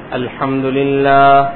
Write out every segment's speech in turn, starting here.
الحمد لله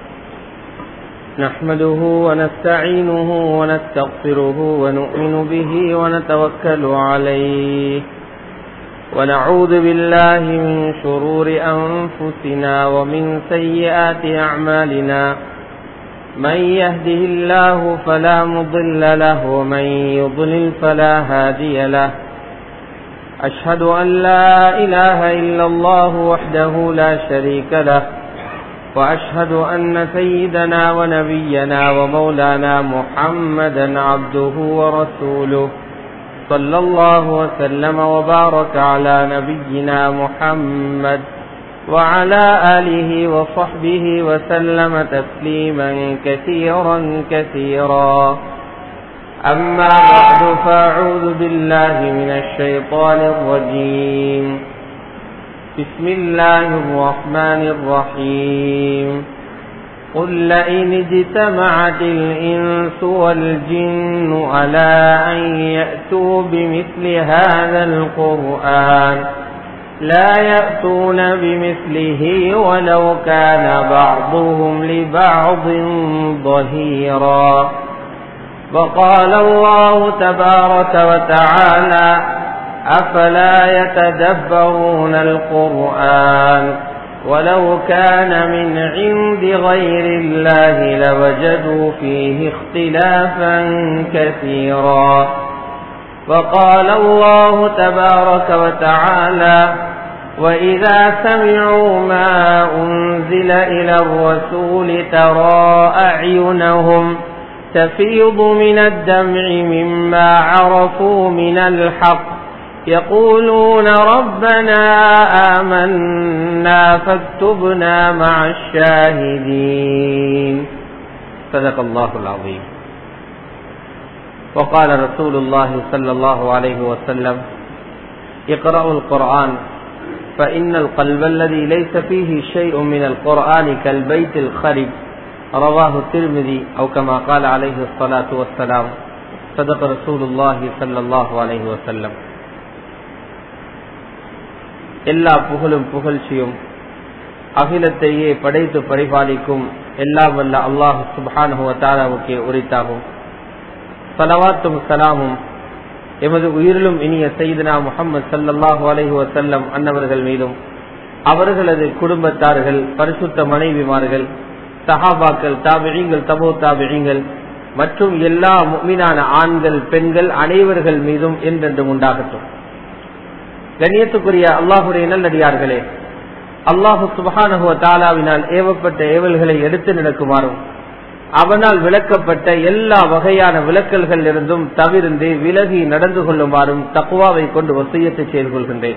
نحمده ونستعينه ونستغفره ونؤمن به ونتوكل عليه ونعوذ بالله من شرور أنفسنا ومن سيئات أعمالنا من يهده الله فلا مضل له ومن يضلل فلا هادي له أشهد أن لا إله إلا الله وحده لا شريك له وأشهد أن سيدنا ونبينا ومولانا محمدا عبده ورسوله صلى الله وسلم وبارك على نبينا محمد وعلى آله وصحبه وسلم تسليما كثيرا كثيرا أما بعد فأعوذ بالله من الشيطان الرجيم بسم الله الرحمن الرحيم قل لئن اجتمعت الإنس والجن على أن يأتوا بمثل هذا القرآن لا يأتون بمثله ولو كان بعضهم لبعض ظهيرا وقال الله تبارك وتعالى أفلا يتدبرون القرآن ولو كان من عند غير الله لوجدوا فيه اختلافا كثيرا وقال الله تبارك وتعالى وإذا سمعوا ما أنزل إلى الرسول ترى أعينهم تفيض من الدمع مما عرفوا من الحق يقولون ربنا آمنا فاكتبنا مع الشاهدين صدق الله العظيم وقال رسول الله صلى الله عليه وسلم اقرأوا القرآن فإن القلب الذي ليس فيه شيء من القرآن كالبيت الخرب رواه الترمذي أو كما قال عليه الصلاة والسلام صدق رسول الله صلى الله عليه وسلم எல்லா புகழும் புகழ்ச்சியும் அகிலத்தையே படைத்து பரிபாலிக்கும் எல்லாம் வல்ல அல்லாஹ் சுபானுவத்தாராவுக்கே உரித்தாகும் சலவாத்தும் சலாமும் எமது உயிரிலும் இனிய செய்தனா முகமது சல்லாஹூ அலஹி வசல்லம் அன்னவர்கள் மீதும் அவர்களது குடும்பத்தார்கள் பரிசுத்த மனைவிமார்கள் சஹாபாக்கள் தாபிழிங்கள் தபோ தாபிழிங்கள் மற்றும் எல்லா மீனான ஆண்கள் பெண்கள் அனைவர்கள் மீதும் என்றென்றும் உண்டாகட்டும் கண்ணியத்துக்குரிய அல்லாஹுடைய நல்லடியார்களே அல்லாஹு சுபஹானஹுவ தாலாவினால் ஏவப்பட்ட ஏவல்களை எடுத்து நடக்குமாறும் அவனால் விளக்கப்பட்ட எல்லா வகையான விளக்கல்கள் இருந்தும் தவிர்ந்து விலகி நடந்து கொள்ளுமாறும் தக்குவாவை கொண்டு வசியத்தை செய்து கொள்கின்றேன்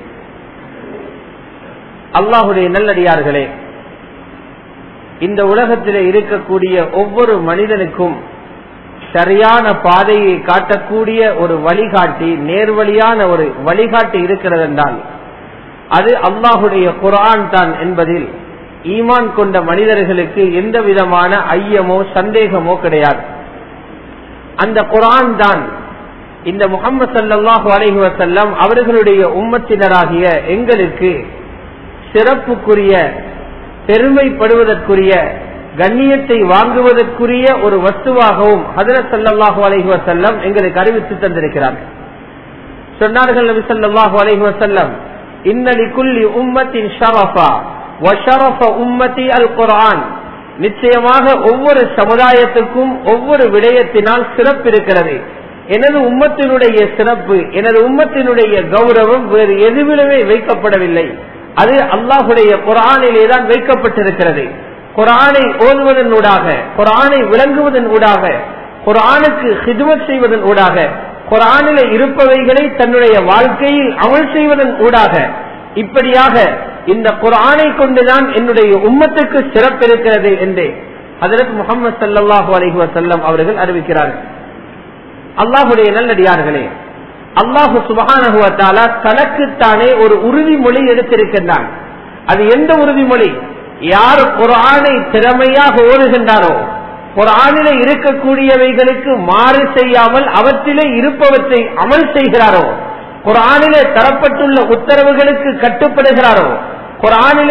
அல்லாஹுடைய நல்லடியார்களே இந்த உலகத்திலே இருக்கக்கூடிய ஒவ்வொரு மனிதனுக்கும் சரியான பாதையை காட்டக்கூடிய ஒரு வழிகாட்டி நேர்வழியான ஒரு வழிகாட்டி இருக்கிறது என்றால் அது அல்லாஹுடைய குரான் தான் என்பதில் ஈமான் கொண்ட மனிதர்களுக்கு எந்த விதமான ஐயமோ சந்தேகமோ கிடையாது அந்த குரான் தான் இந்த முகமது சல்லாஹூ அலஹி வசல்லம் அவர்களுடைய உம்மத்தினராகிய எங்களுக்கு சிறப்புக்குரிய பெருமைப்படுவதற்குரிய கண்ணியத்தை வாங்குவதற்குரிய ஒரு வஸ்துவாகவும் ஹதரத் சல்லாஹூ அலஹி வசல்லம் எங்களுக்கு அறிவித்து தந்திருக்கிறார்கள் சொன்னார்கள் நபி சொல்லாஹூ அலஹி வசல்லம் இன்னலி குல்லி உம்மத்தின் ஷரஃபா வஷரஃப உம்மதி அல் குரான் நிச்சயமாக ஒவ்வொரு சமுதாயத்துக்கும் ஒவ்வொரு விடயத்தினால் சிறப்பு இருக்கிறது எனது உம்மத்தினுடைய சிறப்பு எனது உம்மத்தினுடைய கௌரவம் வேறு எதுவிலுமே வைக்கப்படவில்லை அது அல்லாஹுடைய குரானிலே தான் வைக்கப்பட்டிருக்கிறது குரானை ஓதுவதன் ஊடாக குரானை விளங்குவதன் ஊடாக குரானுக்கு ஹிதுமத் செய்வதன் ஊடாக குரானில இருப்பவைகளை தன்னுடைய வாழ்க்கையில் அமல் செய்வதன் ஊடாக இப்படியாக இந்த குரானை கொண்டுதான் என்னுடைய உம்மத்துக்கு சிறப்பு இருக்கிறது என்று அதற்கு முகமது சல்லாஹூ அலஹி வசல்லம் அவர்கள் அறிவிக்கிறார்கள் அல்லாஹுடைய நல்லடியார்களே அல்லாஹு சுபகானுவத்தாலா தனக்குத்தானே ஒரு உறுதிமொழி எடுத்திருக்கின்றான் அது எந்த உறுதிமொழி யார் குரானை திறமையாக ஓடுகின்றாரோ குரானிலே இருக்கக்கூடியவைகளுக்கு மாறு செய்யாமல் அவற்றிலே இருப்பவற்றை அமல் செய்கிறாரோ குரானிலே தரப்பட்டுள்ள உத்தரவுகளுக்கு கட்டுப்படுகிறாரோ குரானிலே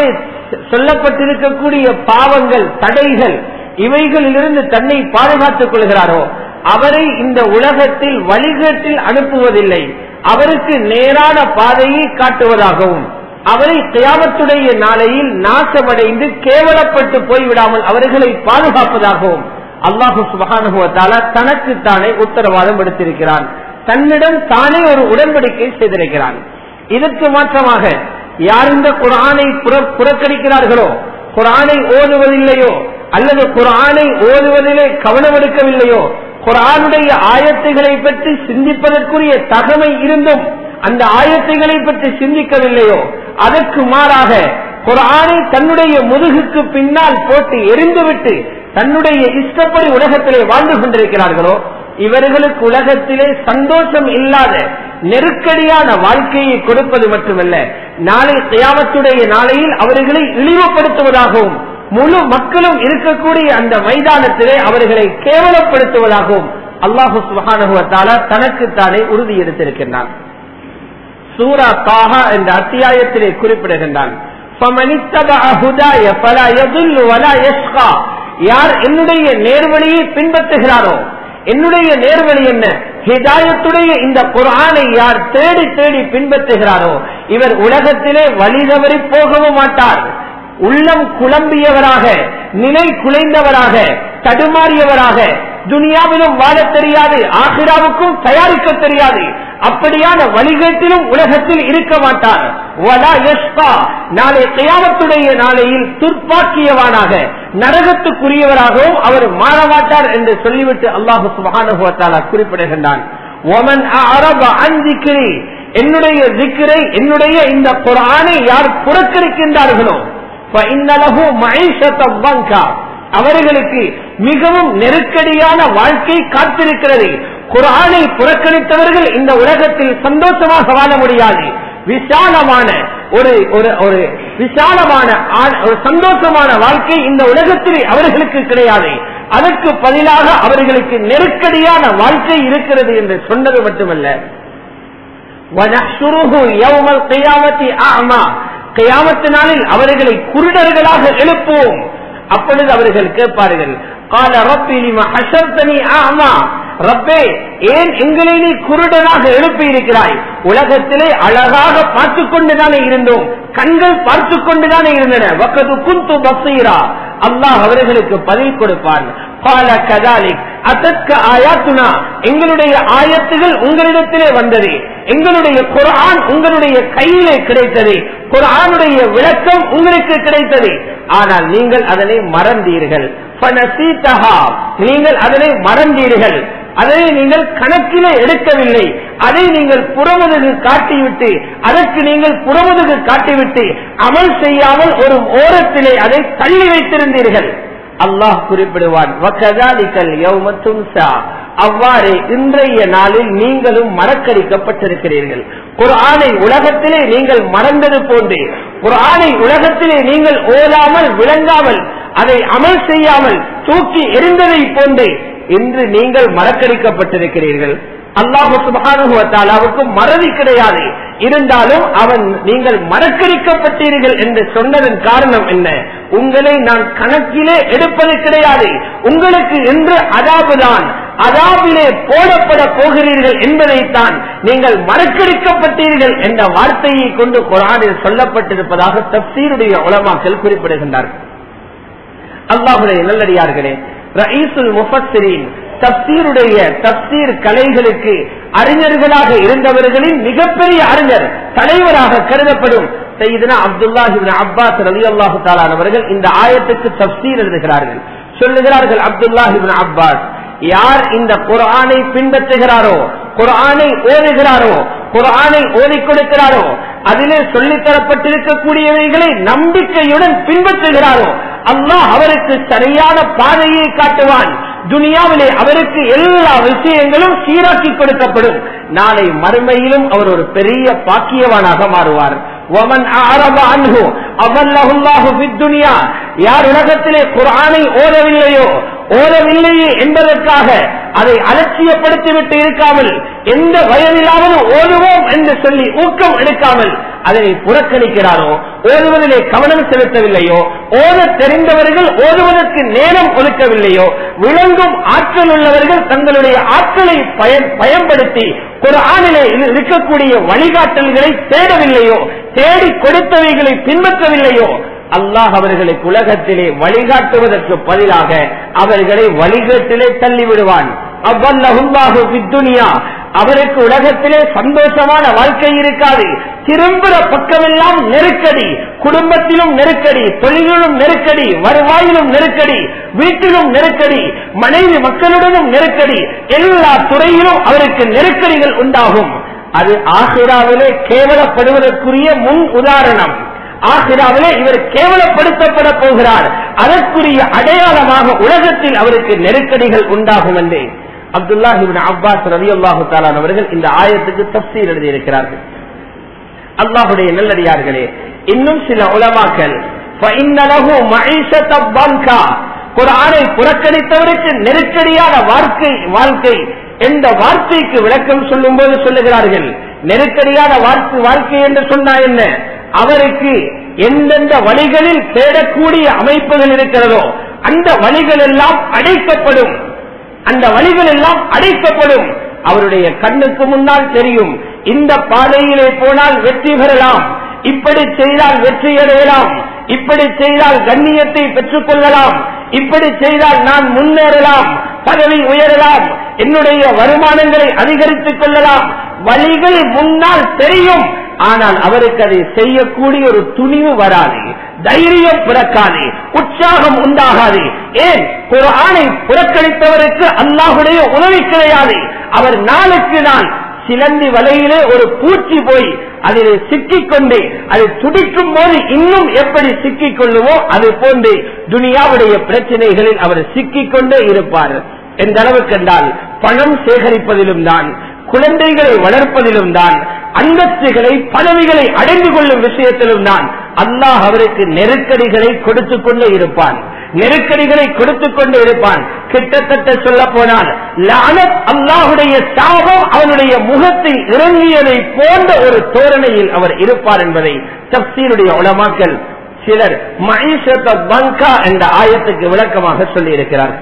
சொல்லப்பட்டிருக்கக்கூடிய பாவங்கள் தடைகள் இவைகளிலிருந்து தன்னை பாதுகாத்துக் கொள்கிறாரோ அவரை இந்த உலகத்தில் வழிகேட்டில் அனுப்புவதில்லை அவருக்கு நேரான பாதையை காட்டுவதாகவும் அவரை தியாமத்துடைய நாளையில் நாசமடைந்து கேவலப்பட்டு போய்விடாமல் அவர்களை பாதுகாப்பதாகவும் அல்லாஹு சுபகானுபவத்தால தனக்குத்தானே உத்தரவாதம் எடுத்திருக்கிறான் தன்னிடம் தானே ஒரு உடன்படிக்கை செய்திருக்கிறான் இதற்கு மாற்றமாக யார் இந்த குரானை புறக்கணிக்கிறார்களோ குரானை ஓதுவதில்லையோ அல்லது குரானை ஓதுவதிலே கவனம் எடுக்கவில்லையோ குரானுடைய ஆயத்தைகளை பற்றி சிந்திப்பதற்குரிய தகமை இருந்தும் அந்த ஆயத்தைகளை பற்றி சிந்திக்கவில்லையோ அதற்கு மாறாக குரானை தன்னுடைய முதுகுக்கு பின்னால் போட்டு எரிந்துவிட்டு தன்னுடைய இஷ்டப்படி உலகத்திலே வாழ்ந்து கொண்டிருக்கிறார்களோ இவர்களுக்கு உலகத்திலே சந்தோஷம் இல்லாத நெருக்கடியான வாழ்க்கையை கொடுப்பது மட்டுமல்ல நாளை தியாமத்துடைய நாளையில் அவர்களை இழிவுபடுத்துவதாகவும் முழு மக்களும் இருக்கக்கூடிய அந்த மைதானத்திலே அவர்களை கேவலப்படுத்துவதாகவும் அல்லாஹு சுகானுவத்தால தனக்குத்தானே உறுதி எடுத்திருக்கின்றான் சூரா தாஹா என்ற அத்தியாயத்திலே குறிப்பிடுகின்றான் யார் என்னுடைய நேர்வழியை பின்பற்றுகிறாரோ என்னுடைய நேர்வழி என்ன ஹிதாயத்துடைய இந்த குரானை யார் தேடி தேடி பின்பற்றுகிறாரோ இவர் உலகத்திலே வழி தவறி போகவும் மாட்டார் உள்ளம் குழம்பியவராக நிலை குலைந்தவராக தடுமாறியவராக துனியாவிலும் வாழ தெரியாது ஆசிராவுக்கும் தயாரிக்க தெரியாது அப்படியான வழிகேட்டிலும் உலகத்தில் இருக்க மாட்டார் நாளை கயாமத்துடைய நாளையில் துர்ப்பாக்கியவானாக நரகத்துக்குரியவராகவும் அவர் மாறமாட்டார் என்று சொல்லிவிட்டு அல்லாஹு சுபானுபவத்தாலா குறிப்பிடுகின்றான் என்னுடைய திக்கரை என்னுடைய இந்த குரானை யார் புறக்கணிக்கின்றார்களோ அவர்களுக்கு மிகவும் நெருக்கடியான வாழ்க்கை காத்திருக்கிறது குரானை புறக்கணித்தவர்கள் இந்த உலகத்தில் சந்தோஷமாக வாழ முடியாது விசாலமான ஒரு ஒரு ஒரு விசாலமான ஒரு சந்தோஷமான வாழ்க்கை இந்த உலகத்தில் அவர்களுக்கு கிடையாது அதற்கு பதிலாக அவர்களுக்கு நெருக்கடியான வாழ்க்கை இருக்கிறது என்று சொன்னது மட்டுமல்ல கையாமத்தினாலில் அவர்களை குருடர்களாக எழுப்புவோம் அப்பொழுது அவர்கள் கேட்பார்கள் கால ரப்பிலிம ஹசர்தனி ஆமா ரப்பே ஏன் எங்களை நீ குருடனாக எழுப்பி இருக்கிறாய் உலகத்திலே அழகாக பார்த்து கொண்டுதானே இருந்தோம் கண்கள் பார்த்து கொண்டுதானே இருந்தன வக்கது குந்து பசீரா அல்லாஹ் அவர்களுக்கு பதில் கொடுப்பான் பால கதாலிக் அதற்க ஆயாத்துனா எங்களுடைய ஆயத்துகள் உங்களிடத்திலே வந்தது எங்களுடைய குரான் உங்களுடைய கையிலே கிடைத்தது குரானுடைய விளக்கம் உங்களுக்கு கிடைத்தது ஆனால் நீங்கள் அதனை மறந்தீர்கள் நீங்கள் அதனை மறந்தீர்கள் அதை நீங்கள் கணக்கிலே எடுக்கவில்லை அதை நீங்கள் புறமுதுகு காட்டிவிட்டு அதற்கு நீங்கள் புறமுதுகு காட்டிவிட்டு அமல் செய்யாமல் ஒரு ஓரத்திலே அதை தள்ளி வைத்திருந்தீர்கள் அல்லாஹ் குறிப்பிடுவான் அவ்வாறு இன்றைய நாளில் நீங்களும் மறக்கடிக்கப்பட்டிருக்கிறீர்கள் குரானை உலகத்திலே நீங்கள் மறந்தது போன்று குரானை உலகத்திலே நீங்கள் ஓதாமல் விளங்காமல் அதை அமல் செய்யாமல் தூக்கி எரிந்ததை போன்று இன்று நீங்கள் மறக்கடிக்கப்பட்டிருக்கிறீர்கள் அல்லாஹு சுபானுவத்தாலாவுக்கு மறதி கிடையாது இருந்தாலும் அவன் நீங்கள் மறக்கடிக்கப்பட்டீர்கள் என்று சொன்னதன் காரணம் என்ன உங்களை நான் கணக்கிலே எடுப்பது கிடையாது உங்களுக்கு என்று அதாபுதான் அதாபிலே போடப்பட போகிறீர்கள் என்பதைத்தான் நீங்கள் மறக்கடிக்கப்பட்டீர்கள் என்ற வார்த்தையை கொண்டு குரானில் சொல்லப்பட்டிருப்பதாக தப்சீருடைய உலமாக்கள் குறிப்பிடுகின்றார்கள் அல்லாஹுடைய நல்லடியார்களே ரயீசுல் முஃபஸ்ஸிரீன் தப்சீருடைய தப்சீர் கலைகளுக்கு அறிஞர்களாக இருந்தவர்களின் மிகப்பெரிய அறிஞர் தலைவராக கருதப்படும் செய்தனா அப்துல்லாஹிபின் அப்பாஸ் அலி அல்லாஹு தாலானவர்கள் இந்த ஆயத்துக்கு தப்சீர் எழுதுகிறார்கள் சொல்லுகிறார்கள் அப்துல்லாஹிபின் அப்பாஸ் யார் இந்த குரானை பின்பற்றுகிறாரோ குரானை ஓதுகிறாரோ குரானை ஓதிக் கொடுக்கிறாரோ அதிலே சொல்லித் தரப்பட்டிருக்கக்கூடியவைகளை நம்பிக்கையுடன் பின்பற்றுகிறாரோ அல்லாஹ் அவருக்கு சரியான பாதையை காட்டுவான் துனியாவிலே அவருக்கு எல்லா விஷயங்களும் சீராக்கி கொடுக்கப்படும் நாளை மறுமையிலும் அவர் ஒரு பெரிய பாக்கியவானாக மாறுவார் யார் உலகத்திலே குரானை ஓதவில்லையோ ஓதவில்லையே என்பதற்காக அதை அலட்சியப்படுத்திவிட்டு இருக்காமல் எந்த வயதிலாவது ஓதுவோம் என்று சொல்லி ஊக்கம் எடுக்காமல் அதனை புறக்கணிக்கிறாரோ ஓதுவதிலே கவனம் செலுத்தவில்லையோ ஓத தெரிந்தவர்கள் ஓதுவதற்கு நேரம் ஒதுக்கவில்லையோ விளங்கும் ஆற்றல் உள்ளவர்கள் தங்களுடைய ஆற்றலை பயன்- பயன்படுத்தி ஒரு ஆணிலே இருக்கக்கூடிய வழிகாட்டல்களை தேடவில்லையோ தேடி கொடுத்தவைகளை பின்பற்றவில்லையோ அல்லாஹ் அவர்களுக்கு உலகத்திலே வழிகாட்டுவதற்கு பதிலாக அவர்களை வழிகேட்டிலே தள்ளிவிடுவான் அவ்வல்லாஹு துனியா அவருக்கு உலகத்திலே சந்தோஷமான வாழ்க்கை இருக்காது திரும்புற பக்கமெல்லாம் நெருக்கடி குடும்பத்திலும் நெருக்கடி தொழிலிலும் நெருக்கடி வருவாயிலும் நெருக்கடி வீட்டிலும் நெருக்கடி மனைவி மக்களுடனும் நெருக்கடி எல்லா துறையிலும் அவருக்கு நெருக்கடிகள் உண்டாகும் அது ஆசிராவிலே கேவலப்படுவதற்குரிய முன் உதாரணம் ஆசிராவிலே இவர் கேவலப்படுத்தப்பட போகிறார் அதற்குரிய அடையாளமாக உலகத்தில் அவருக்கு நெருக்கடிகள் உண்டாகும் என்று அப்துல்லாஹிபின் அப்பாஸ் ரவி அல்லாஹு தாலான் அவர்கள் இந்த ஆயத்துக்கு தப்சீர் எழுதியிருக்கிறார்கள் அல்லாஹுடைய நல்லடியார்களே இன்னும் சில உலமாக்கள் فَإِنَّ لَهُ مَعِيشَةً ضَنْكًا குர்ஆனை புறக்கணித்தவருக்கு நெருக்கடியான வாழ்க்கை வாழ்க்கை என்ற வார்த்தைக்கு விளக்கம் சொல்லும் போது சொல்லுகிறார்கள் நெருக்கடியான வாழ்க்கை வாழ்க்கை என்று சொன்னா என்ன அவருக்கு எந்தெந்த வழிகளில் தேடக்கூடிய அமைப்புகள் இருக்கிறதோ அந்த வழிகள் எல்லாம் அடைக்கப்படும் அந்த வழிகள் எல்லாம் அடைக்கப்படும் அவருடைய கண்ணுக்கு முன்னால் தெரியும் இந்த பாதையிலே போனால் வெற்றி பெறலாம் இப்படி செய்தால் வெற்றி அடையலாம் இப்படி செய்தால் கண்ணியத்தை பெற்றுக் கொள்ளலாம் இப்படி செய்தால் நான் முன்னேறலாம் பதவி உயரலாம் என்னுடைய வருமானங்களை அதிகரித்துக் கொள்ளலாம் வழிகள் முன்னால் தெரியும் ஆனால் அவருக்கு அதை செய்யக்கூடிய ஒரு துணிவு வராது தைரியம் பிறக்காது உற்சாகம் உண்டாகாது ஏன் ஒரு ஆணை புறக்கணித்தவருக்கு அல்லாஹுடைய உதவி கிடையாது அவர் நாளுக்கு நாள் சிலந்தி வலையிலே ஒரு பூச்சி போய் அதில் சிக்கிக்கொண்டு அது துடிக்கும் போது இன்னும் எப்படி சிக்கிக் கொள்ளுமோ அது போன்று துனியாவுடைய பிரச்சனைகளில் அவர் சிக்கிக்கொண்டே இருப்பார் எந்த அளவுக்கு என்றால் பணம் சேகரிப்பதிலும் தான் குழந்தைகளை வளர்ப்பதிலும் தான் அந்தஸ்துகளை பதவிகளை அடைந்து கொள்ளும் விஷயத்திலும் தான் அல்லாஹ் அவருக்கு நெருக்கடிகளை கொடுத்துக் கொண்டே இருப்பான் நெருக்கடிகளை கொடுத்துக் கொண்டே இருப்பான் கிட்டத்தட்ட சொல்ல போனால் லானத் அல்லாஹுடைய சாபம் அவனுடைய முகத்தில் இறங்கியதை போன்ற ஒரு தோரணையில் அவர் இருப்பார் என்பதை தப்சீருடைய உலமாக்கல் சிலர் மகிஷத்த பங்கா என்ற ஆயத்துக்கு விளக்கமாக சொல்லி இருக்கிறார்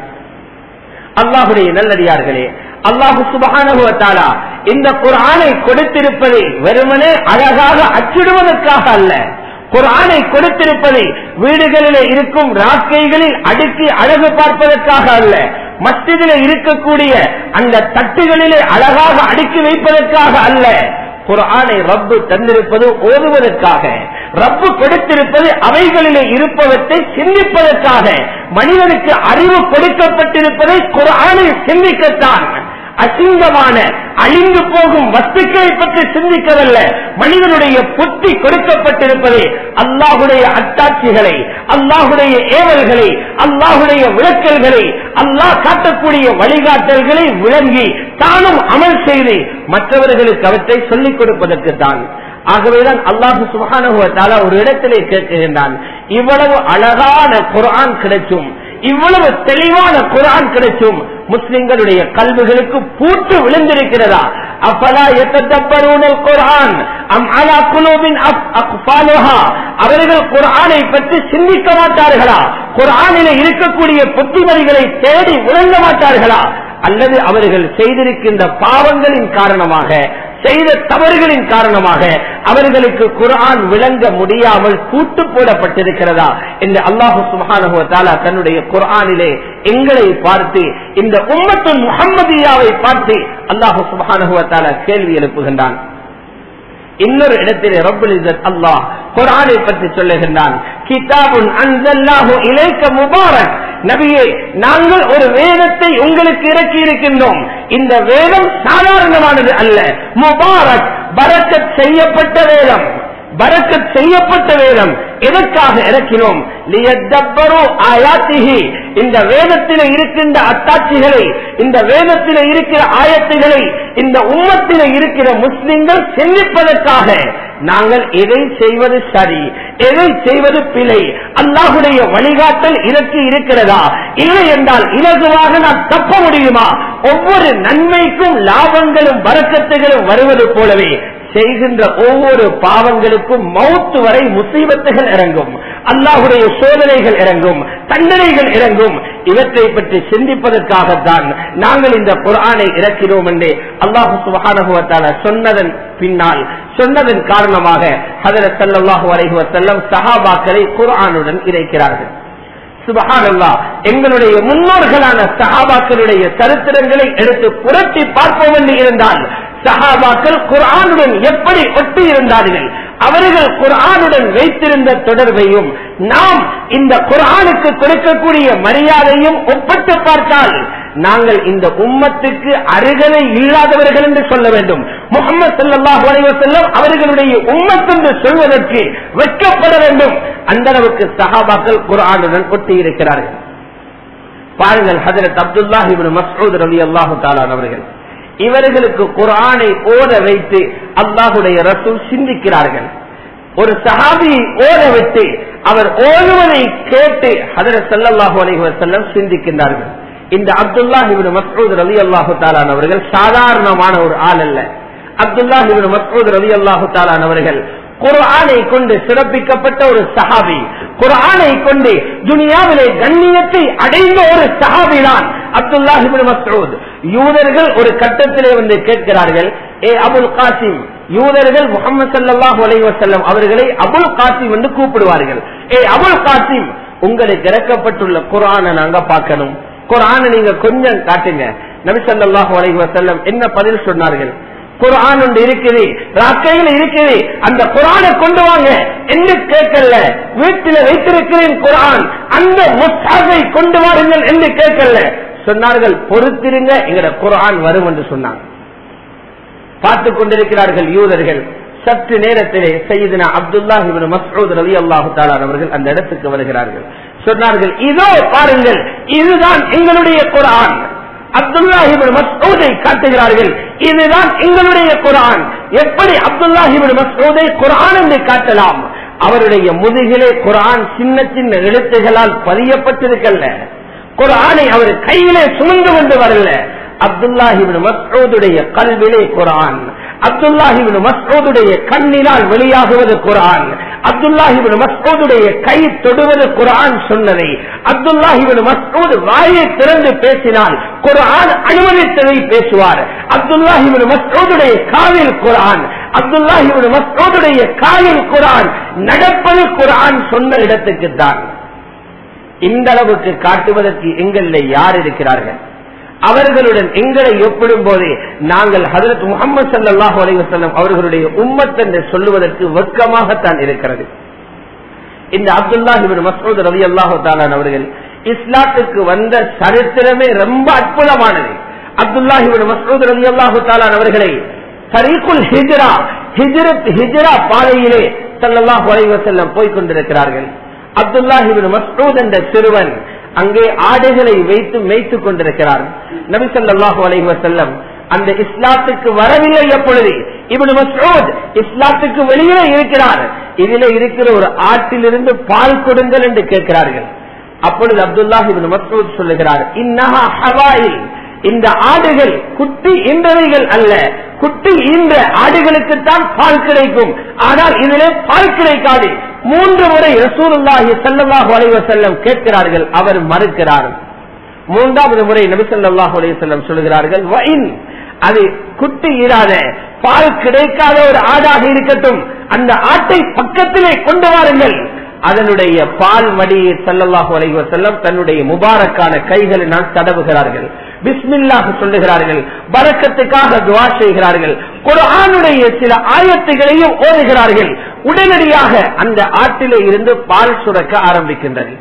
அல்லாஹுடைய நல்லடியார்களே அல்லாஹு சுபகானுவத்தாலா இந்த குரானை கொடுத்திருப்பதை வெறுமனே அழகாக அச்சிடுவதற்காக அல்ல குரானை கொடுத்திருப்பதை வீடுகளிலே இருக்கும் ராக்கைகளில் அடுக்கி அழகு பார்ப்பதற்காக அல்ல மஸ்ஜிதிலே இருக்கக்கூடிய அந்த தட்டுகளிலே அழகாக அடுக்கி வைப்பதற்காக அல்ல குரானை ரப்பு தந்திருப்பது ஓதுவதற்காக ரப்பு கொடுத்திருப்பது அவைகளிலே இருப்பவற்றை சிந்திப்பதற்காக மனிதனுக்கு அறிவு கொடுக்கப்பட்டிருப்பதை குரானை சிந்திக்கத்தான் அசிங்கமான அழிந்து போகும் வஸ்துக்களை பற்றி சிந்திக்கவல்ல மனிதனுடைய புத்தி கொடுக்கப்பட்டிருப்பது அல்லாஹுடைய அத்தாட்சிகளை அல்லாஹுடைய ஏவல்களை அல்லாஹுடைய விளக்கல்களை அல்லாஹ் காட்டக்கூடிய வழிகாட்டல்களை விளங்கி தானும் அமல் செய்து மற்றவர்களுக்கு அவற்றை சொல்லிக் கொடுப்பதற்கு தான் ஆகவேதான் அல்லாஹு சுகானுவத்தால ஒரு இடத்திலே கேட்கின்றான் இவ்வளவு அழகான குரான் கிடைச்சும் இவ்வளவு தெளிவான குரான் கிடைச்சும் முஸ்லிம்களுடைய கல்விகளுக்கு பூட்டு விழுந்திருக்கிறதா அப்பலா எத்தப்பருணல் குரான் அம் அலா குலோபின் அவர்கள் குரானை பற்றி சிந்திக்க மாட்டார்களா குரானில இருக்கக்கூடிய புத்திமதிகளை தேடி விளங்க மாட்டார்களா அல்லது அவர்கள் செய்திருக்கின்ற பாவங்களின் காரணமாக செய்த தவறுகளின் காரணமாக அவர்களுக்கு குரான் விளங்க முடியாமல் கூட்டு போடப்பட்டிருக்கிறதா என்று அல்லாஹு சுபானுவத்தாலா தன்னுடைய குரானிலே எங்களை பார்த்து இந்த உம்மத்து முகம்மதியாவை பார்த்து அல்லாஹு சுபானுவத்தாலா கேள்வி எழுப்புகின்றான் இன்னொரு இடத்திலே ரப்புல் இஸ்ஸத் அல்லாஹ் குர்ஆனை பற்றி சொல்லுகின்றான் கிதாபுன் அன்ஸல்னாஹு இலைக்க முபாரக் நபியே நாங்கள் ஒரு வேதத்தை உங்களுக்கு இறக்கி இருக்கின்றோம் இந்த வேதம் சாதாரணமானது அல்ல முபாரக் பரக்கத் செய்யப்பட்ட வேதம் பரக்கத் செய்யப்பட்ட வேதம் எதற்காக இறக்கினோம் லியத்தப்பரு ஆயாத்திகி இந்த வேதத்தில இருக்கின்ற அத்தாட்சிகளை இந்த வேதத்தில இருக்கிற ஆயத்துகளை இந்த உம்மத்தில இருக்கிற முஸ்லிம்கள் சிந்திப்பதற்காக நாங்கள் எதை செய்வது சரி எதை செய்வது பிழை அல்லாஹுடைய வழிகாட்டல் இதற்கு இருக்கிறதா இல்லை என்றால் இலகுவாக நான் தப்ப முடியுமா ஒவ்வொரு நன்மைக்கும் லாபங்களும் வரக்கத்துகளும் வருவது போலவே செய்கின்ற ஒவ்வொரு பாவங்களுக்கும் மௌத்து வரை முசீபத்துகள் இறங்கும் அல்லாஹுடைய சோதனைகள் இறங்கும் தண்டனைகள் இறங்கும் இவற்றை பற்றி சிந்திப்பதற்காகத்தான் நாங்கள் இந்த குரானை இறக்கிறோம் என்று அல்லாஹு சுபகானுவத்தால சொன்னதன் பின்னால் சொன்னதன் காரணமாக ஹதரத் சல்லாஹூ அலைஹி வசல்லம் சஹாபாக்களை குரானுடன் இறைக்கிறார்கள் சுபஹானல்லா எங்களுடைய முன்னோர்களான சஹாபாக்களுடைய சரித்திரங்களை எடுத்து புரட்டி பார்ப்போம் என்று இருந்தால் சஹாபாக்கள் குரானுடன் எப்படி ஒட்டி இருந்தார்கள் அவர்கள் குரானுடன் வைத்திருந்த தொடர்பையும் நாம் இந்த குரானுக்கு கொடுக்கக்கூடிய மரியாதையும் ஒப்பிட்டு பார்த்தால் நாங்கள் இந்த உம்மத்துக்கு அருகதை இல்லாதவர்கள் என்று சொல்ல வேண்டும் முகமது சல்லாஹ் அலைவசல்லம் அவர்களுடைய உம்மத் என்று சொல்வதற்கு வெட்கப்பட வேண்டும் அந்த அளவுக்கு சஹாபாக்கள் குரானுடன் ஒட்டி இருக்கிறார்கள் பாருங்கள் ஹதரத் அப்துல்லாஹிபின் மசூத் ரவி அல்லாஹு தாலான் அவர்கள் இவர்களுக்கு குரானை ஓத வைத்து அல்லாஹுடைய ரசூல் சிந்திக்கிறார்கள் ஒரு சஹாபியை ஓத விட்டு அவர் ஓதுவதை கேட்டு ஹதரத் சல்லாஹூ அலைஹி வசல்லம் சிந்திக்கின்றார்கள் இந்த அப்துல்லாஹிபின் மசூத் ரவி அல்லாஹு தாலான் அவர்கள் சாதாரணமான ஒரு ஆள் அல்ல அப்துல்லாஹிபின் மசூத் ரவி அல்லாஹு தாலான் அவர்கள் குரானை கொண்டு சிறப்பிக்கப்பட்ட ஒரு சஹாபி குரானை கொண்டு துனியாவிலே கண்ணியத்தை அடைந்த ஒரு சஹாபி தான் அப்துல்லாஹிபின் மசூத் யூதர்கள் ஒரு கட்டத்திலே வந்து கேட்கிறார்கள் ஏ அபுல் காசிம் யூதர்கள் முகமது சல்லாஹ் அலைவசல்லம் அவர்களை அபுல் காசிம் என்று கூப்பிடுவார்கள் ஏ அபுல் காசிம் உங்களுக்கு இறக்கப்பட்டுள்ள குரானை நாங்க பார்க்கணும் குரானை நீங்க கொஞ்சம் காட்டுங்க நபிசல்லாஹு அலைஹி வசல்லம் என்ன பதில் சொன்னார்கள் குரான் ஒன்று இருக்குது ராக்கையில் இருக்குது அந்த குரானை கொண்டு வாங்க என்று கேட்கல வீட்டில் வைத்திருக்கிறேன் குரான் அந்த முஸ்தாகை கொண்டு வாருங்கள் என்று கேட்கல சொன்னார்கள் பொறுத்திருங்க எங்கட குரான் வரும் என்று சொன்னாங்க பார்த்துக் கொண்டிருக்கிறார்கள் யூதர்கள் சற்று நேரத்திலே செய்தினா அப்துல்லாஹிபின் மசூத் ரவி அல்லாஹு தாலான் அவர்கள் அந்த இடத்துக்கு வருகிறார்கள் சொன்னார்கள் இதோ பாருங்கள் இதுதான் எங்களுடைய குரான் அப்துல்லாஹிபின் மசூதை காட்டுகிறார்கள் இதுதான் எங்களுடைய குரான் எப்படி அப்துல்லாஹிபின் மசூதை குரான் என்று காட்டலாம் அவருடைய முதுகிலே குரான் சின்ன சின்ன எழுத்துகளால் பதியப்பட்டிருக்கல்ல குரானை அவர் கையிலே சுமந்து கொண்டு வரல அப்துல்லாஹிபின் மசூதுடைய கல்விலே குரான் அப்துல்லாஹிபின் மசூதுடைய கண்ணினால் வெளியாகுவது குரான் அப்துல்லாஹிபின் மசூதுடைய கை தொடுவது குரான் சொன்னதை அப்துல்லாஹிபின் மசூத் வாயை திறந்து பேசினால் குரான் அனுமதித்ததை பேசுவார் அப்துல்லாஹிபின் மசூதுடைய காலில் குரான் அப்துல்லாஹிபின் மசூதுடைய காலில் குரான் நடப்பது குரான் சொன்ன இடத்துக்கு தான் இந்த அளவுக்கு காட்டுவதற்கு எங்களில் யார் இருக்கிறார்கள் அவர்களுடன் எங்களை ஒப்பிடும் போதே நாங்கள் ஹதரத் முகமது சல்லாஹூ அலைவசல்லம் அவர்களுடைய உம்மத் என்று சொல்லுவதற்கு வெட்கமாகத்தான் இருக்கிறது இந்த அப்துல்லாஹிபின் மசூத் ரவி அல்லாஹு தாலான் அவர்கள் இஸ்லாத்துக்கு வந்த சரித்திரமே ரொம்ப அற்புதமானது அப்துல்லாஹிபின் மசூத் ரவி அல்லாஹு தாலான் அவர்களை தரீக்குல் ஹிஜ்ரா ஹிஜ்ரத் ஹிஜ்ரா பாதையிலே சல்லாஹூ அலைவசல்லம் போய்கொண்டிருக்கிறார்கள் அப்துல்லாஹிபின் மசூத் என்ற சிறுவன் அங்கே ஆடைகளை வைத்து மேய்த்துக் கொண்டிருக்கிறார் நபி சொல்லாஹு அலைஹி வசல்லம் அந்த இஸ்லாத்துக்கு வரவில்லை எப்பொழுது இவனு மசூத் இஸ்லாத்துக்கு வெளியே இருக்கிறார் இதில் இருக்கிற ஒரு ஆட்டிலிருந்து பால் கொடுங்கள் என்று கேட்கிறார்கள் அப்பொழுது அப்துல்லாஹ் இவன் மசூத் சொல்லுகிறார் இன்னஹா ஹவாயில் இந்த ஆடுகள் குட்டி ஈன்றவைகள் அல்ல குட்டி ஈன்ற ஆடுகளுக்குத்தான் பால் கிடைக்கும் ஆனால் இதிலே பால் கிடைக்காது மூன்று முறை ரசூலுல்லாஹி சல்லாஹு அலைவ செல்லம் கேட்கிறார்கள் அவர் மறுக்கிறார் மூன்றாவது முறை நபிசல்லாஹு அலைய செல்லம் சொல்கிறார்கள் வைன் அது குட்டி ஈராத பால் கிடைக்காத ஒரு ஆடாக இருக்கட்டும் அந்த ஆட்டை பக்கத்திலே கொண்டு வாருங்கள் அதனுடைய பால் மடியை சல்லல்லாஹு அலைவ செல்லம் தன்னுடைய முபாரக்கான கைகளினால் தடவுகிறார்கள் பிஸ்மில்லாக சொல்லுகிறார்கள் பறக்கத்துக்காக துவா செய்கிறார்கள் குரானுடைய சில ஆயத்துகளையும் ஓதுகிறார்கள் உடனடியாக அந்த ஆட்டிலே இருந்து பால் சுரக்க ஆரம்பிக்கின்றது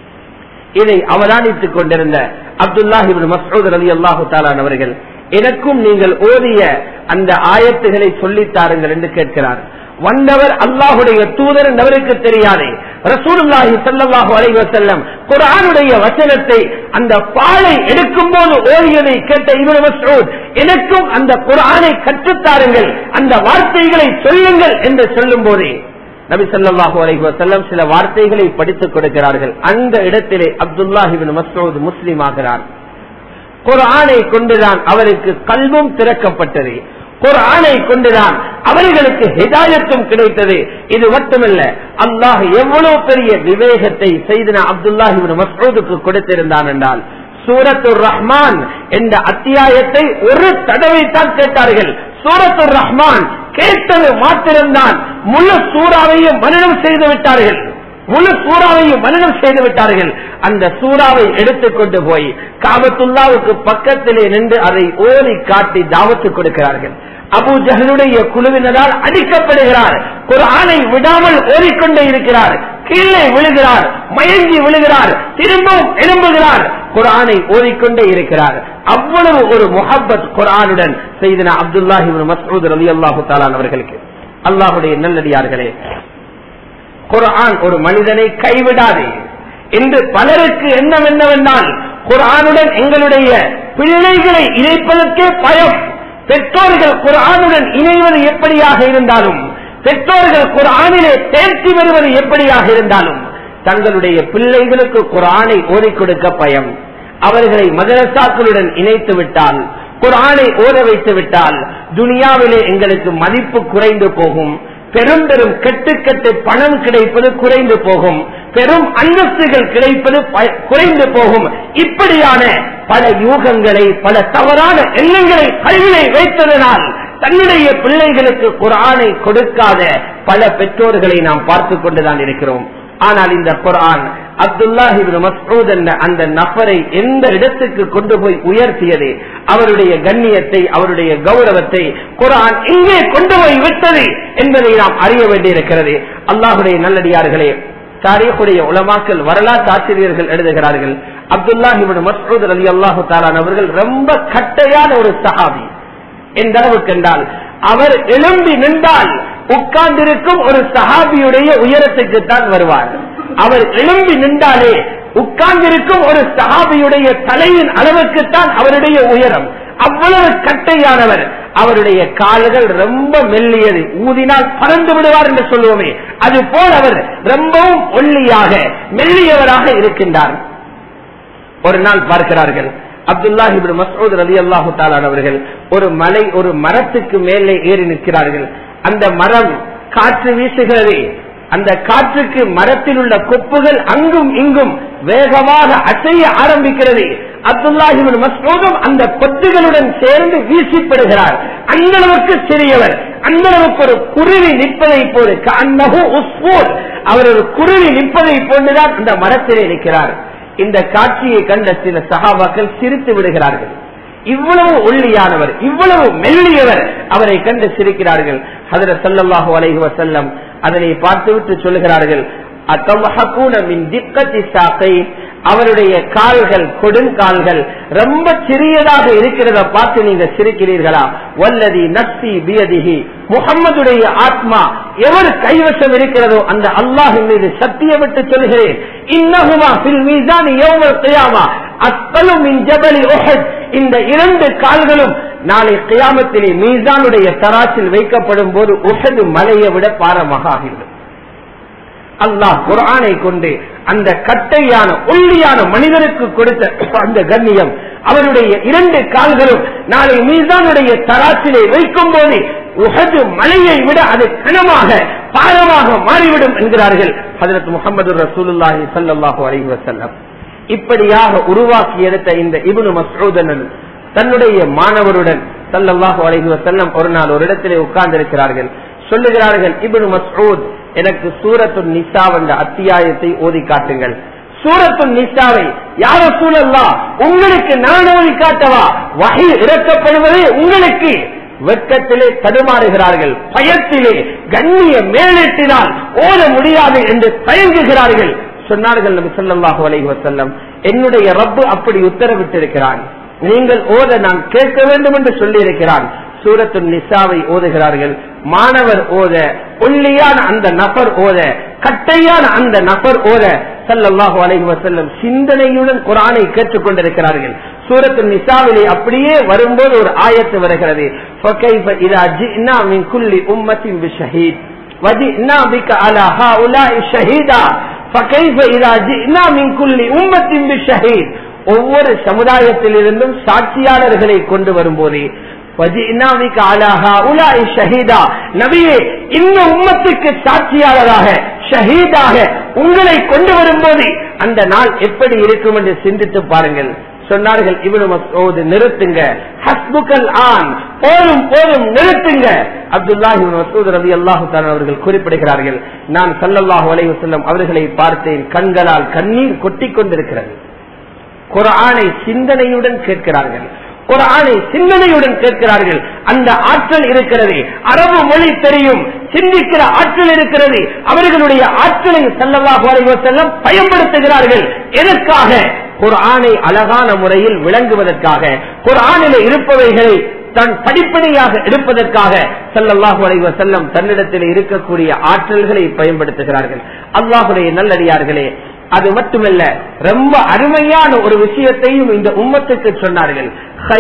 இதை அவதானித்துக் கொண்டிருந்த அப்துல்லாஹிபின் மசூத் அலி அல்லாஹு தாலான் அவர்கள் எனக்கும் நீங்கள் ஓதிய அந்த ஆயத்துகளை சொல்லித்தாருங்கள் என்று கேட்கிறார் வந்தவர் அல்லாஹுடைய தூதர் அவருக்கு தெரியாதே ரசூலுல்லாஹி சல்லாஹு அலைவ செல்லம் குரானுடைய வசனத்தை அந்த பாலை எடுக்கும் போது ஓடியதை கேட்ட இவர் மசூத் எனக்கும் அந்த குரானை கற்றுத்தாருங்கள் அந்த வார்த்தைகளை சொல்லுங்கள் என்று சொல்லும் போதே நபி சொல்லாஹு அலைஹி செல்லம் சில வார்த்தைகளை படித்துக் கொடுக்கிறார்கள் அந்த இடத்திலே அப்துல்லாஹிபின் மசூத் முஸ்லீம் ஆகிறார் குரானை கொண்டுதான் அவருக்கு கல்வும் திறக்கப்பட்டது குரானை கொண்டுதான் அவர்களுக்கு ஹிதாயத்தும் கிடைத்தது இது மட்டுமல்ல அல்லாஹ் எவ்வளவு பெரிய விவேகத்தை செய்தன அப்துல்லாஹி மசூதுக்கு கொடுத்திருந்தான் என்றால் சூரத்துர் ரஹ்மான் என்ற அத்தியாயத்தை ஒரு தடவை தான் கேட்டார்கள் சூரத்துர் ரஹ்மான் கேட்டது மாத்திரம்தான் முழு சூறாவையும் மனநம் செய்து விட்டார்கள் முழு சூறாவையும் மனநம் செய்து விட்டார்கள் அந்த சூறாவை எடுத்துக்கொண்டு போய் காபத்துல்லாவுக்கு பக்கத்திலே நின்று அதை ஓதி காட்டி தாவத்து கொடுக்கிறார்கள் அபு ஜஹலுடைய குழுவினரால் அடிக்கப்படுகிறார் குரானை விடாமல் ஓடிக்கொண்டே இருக்கிறார் கீழே விழுகிறார் மயங்கி விழுகிறார் திரும்பவும் எழும்புகிறார் குரானை ஓடிக்கொண்டே இருக்கிறார் அவ்வளவு ஒரு முஹப்பத் குரானுடன் செய்தன அப்துல்லாஹி மசூத் ரவி அல்லாஹு தாலான் அவர்களுக்கு அல்லாஹுடைய நல்லடியார்களே குரான் ஒரு மனிதனை கைவிடாதே என்று பலருக்கு எண்ணம் என்னவென்றால் குரானுடன் எங்களுடைய பிள்ளைகளை இணைப்பதற்கே பயம் பெற்றோர்கள் குரானுடன் இணைவது எப்படியாக இருந்தாலும் பெற்றோர்கள் குரானிலே தேர்ச்சி பெறுவது எப்படியாக இருந்தாலும் தங்களுடைய பிள்ளைகளுக்கு குரானை ஓதிக் கொடுக்க பயம் அவர்களை மதரசாக்களுடன் இணைத்து விட்டால் குரானை ஓத வைத்து விட்டால் துனியாவிலே எங்களுக்கு மதிப்பு குறைந்து போகும் பெரும் பெரும் கெட்டு கெட்டு பணம் கிடைப்பது குறைந்து போகும் பெரும் அந்தஸ்துகள் கிடைப்பது குறைந்து போகும் இப்படியான பல யூகங்களை பல தவறான எண்ணங்களை கல்வியை வைத்ததனால் தன்னுடைய பிள்ளைகளுக்கு குரானை கொடுக்காத பல பெற்றோர்களை நாம் பார்த்து கொண்டுதான் இருக்கிறோம் ஆனால் இந்த குரான் அப்துல்லாஹிபின் மசூத் என்ற அந்த நபரை எந்த இடத்துக்கு கொண்டு போய் உயர்த்தியது அவருடைய கண்ணியத்தை அவருடைய கௌரவத்தை குரான் எங்கே கொண்டு போய் விட்டது என்பதை நாம் அறிய வேண்டியிருக்கிறது அல்லாஹுடைய நல்லடியார்களே தாரீகுடைய உலமாக்கல் வரலாற்று ஆசிரியர்கள் எழுதுகிறார்கள் அப்துல்லாஹிபின் மசூத் அலி அல்லாஹு தாலான் அவர்கள் ரொம்ப கட்டையான ஒரு சஹாபி எந்த அளவுக்கு என்றால் அவர் எழும்பி நின்றால் உட்கார்ந்திருக்கும் ஒரு சஹாபியுடைய உயரத்துக்கு தான் வருவார் அவர் எழும்பி நின்றாலே உட்கார்ந்திருக்கும் ஒரு சஹாபியுடைய தலையின் அளவுக்குத்தான் அவருடைய உயரம் அவ்வளவு கட்டையானவர் அவருடைய கால்கள் ரொம்ப மெல்லியது ஊதினால் பறந்து விடுவார் என்று சொல்லுவோமே அது போல் அவர் ரொம்பவும் ஒல்லியாக மெல்லியவராக இருக்கின்றார் ஒரு நாள் பார்க்கிறார்கள் அப்துல்லாஹிபின் மசூத் ரதி அல்லாஹு அவர்கள் ஒரு மலை ஒரு மரத்துக்கு மேலே ஏறி நிற்கிறார்கள் அந்த மரம் காற்று வீசுகிறது அந்த காற்றுக்கு மரத்தில் உள்ள கொப்புகள் அங்கும் இங்கும் வேகமாக அசைய ஆரம்பிக்கிறது அப்துல்லாஹிபின் மசூதும் அந்த கொத்துகளுடன் சேர்ந்து வீசிப்படுகிறார் அந்த அளவுக்கு சிறியவர் அந்த அளவுக்கு ஒரு குருவி நிற்பதை போல அன்னகு உஸ்பூர் அவர் ஒரு குருவி நிற்பதை போன்றுதான் அந்த மரத்திலே நிற்கிறார் இந்த காட்சியை கண்ட சில சகாபாக்கள் சிரித்து விடுகிறார்கள் இவ்வளவு ஒல்லியானவர் இவ்வளவு மெல்லியவர் அவரை கண்டு சிரிக்கிறார்கள் அதில் சல்லல்லாஹு அலைஹி வசல்லம் அதனை பார்த்துவிட்டு சொல்லுகிறார்கள் அவருடைய கால்கள் கொடுங்கால்கள் ரொம்ப சிறியதாக இருக்கிறத பார்த்து நீங்க சிரிக்கிறீர்களா வல்லதி நஸ்தி பியதிகி முகம்மதுடைய ஆத்மா எவர் கைவசம் இருக்கிறதோ அந்த அல்லாஹின் மீது சத்தியமிட்டு சொல்கிறேன் இன்னகுமா பில் மீதான் எவ்வளவு செய்யாமா அத்தலும் ஜபலி ஒஹத் இந்த இரண்டு கால்களும் நாளை கியாமத்திலே மீசானுடைய தராசில் வைக்கப்படும் போது உசது மலையை விட பாரமாக ஆகிறது அல்லாஹ் குரானை கொண்டு அந்த கட்டையான ஒல்லியான மனிதனுக்கு கொடுத்த அந்த கண்ணியம் அவருடைய இரண்டு கால்களும் நாளை மீசானுடைய தராசிலே வைக்கும் போது உகது மலையை விட அது கனமாக பாரமாக மாறிவிடும் என்கிறார்கள் ஹதரத் முகமது ரசூலுல்லாஹி சல்லாஹூ அலஹி வசல்லம் இப்படியாக உருவாக்கி எடுத்த இந்த இபுனு மசூதனன் தன்னுடைய மாணவருடன் சல்லல்லாஹு அலஹி வசல்லம் ஒரு நாள் ஒரு இடத்திலே உட்கார்ந்திருக்கிறார்கள் சொல்லுகிறார்கள் இபுனு மசூத் எனக்கு சூரத்து நிசா என்ற அத்தியாயத்தை ஓதி காட்டுங்கள் சூரத்து நிசாவை யார சூழல்லா உங்களுக்கு நான் ஓதி காட்டவா வகை இறக்கப்படுவதே உங்களுக்கு வெட்கத்திலே தடுமாறுகிறார்கள் பயத்திலே கண்ணிய மேலிட்டினால் ஓத முடியாது என்று தயங்குகிறார்கள் சொன்னார்கள் நபி சொல்லாஹு அலைஹி வசல்லம் என்னுடைய ரப்பு அப்படி உத்தரவிட்டிருக்கிறான் நீங்கள் ஓத நான் கேட்க வேண்டும் என்று சொல்லி இருக்கிறான் சூரத்து நிசாவை ஓதுகிறார்கள் மாணவர் ஓத ஒல்லியான அந்த நபர் ஓத கட்டையான அந்த நபர் ஓத சல்லாஹூ அலைஹி வசல்லம் சிந்தனையுடன் குரானை கேட்டுக் கொண்டிருக்கிறார்கள் சூரத்து நிசாவிலே அப்படியே வரும்போது ஒரு ஆயத்து வருகிறது ஒவ்வொரு சமுதாயத்திலிருந்தும் சாட்சியாளர்களை கொண்டு வரும்போதே நபியே இந்த உம்மத்துக்கு சாட்சியாளராக ஷஹீதாக உங்களை கொண்டு வரும்போது அந்த நாள் எப்படி இருக்கும் என்று சிந்தித்து பாருங்கள் சொன்னார்கள் இவனு மசோது நிறுத்துங்க ஹஸ்புக்கல் ஆன் போதும் போதும் நிறுத்துங்க அப்துல்லாஹி மசூத் ரவி அல்லாஹு அவர்கள் குறிப்பிடுகிறார்கள் நான் சல்லல்லாஹு அலைஹி வஸல்லம் அவர்களை பார்த்தேன் கண்களால் கண்ணீர் கொட்டிக் கொண்டிருக்கிறது குரானை சிந்தனையுடன் கேட்கிறார்கள் குரானை சிந்தனையுடன் கேட்கிறார்கள் அந்த ஆற்றல் இருக்கிறது அரபு மொழி தெரியும் சிந்திக்கிற ஆற்றல் இருக்கிறது அவர்களுடைய ஆற்றலை சல்லல்லாஹு அலைஹி வஸல்லம் பயன்படுத்துகிறார்கள் எதற்காக குரானை அழகான முறையில் விளங்குவதற்காக குரானில் இருப்பவைகளை தன் படிப்படியாக எடுப்பதற்காக செல்லல்லாஹு அலைவ செல்லம் தன்னிடத்தில் இருக்கக்கூடிய ஆற்றல்களை பயன்படுத்துகிறார்கள் அல்லாஹுடைய நல்லடியார்களே அது மட்டுமல்ல ரொம்ப அருமையான ஒரு விஷயத்தையும் இந்த உம்மத்துக்கு சொன்னார்கள்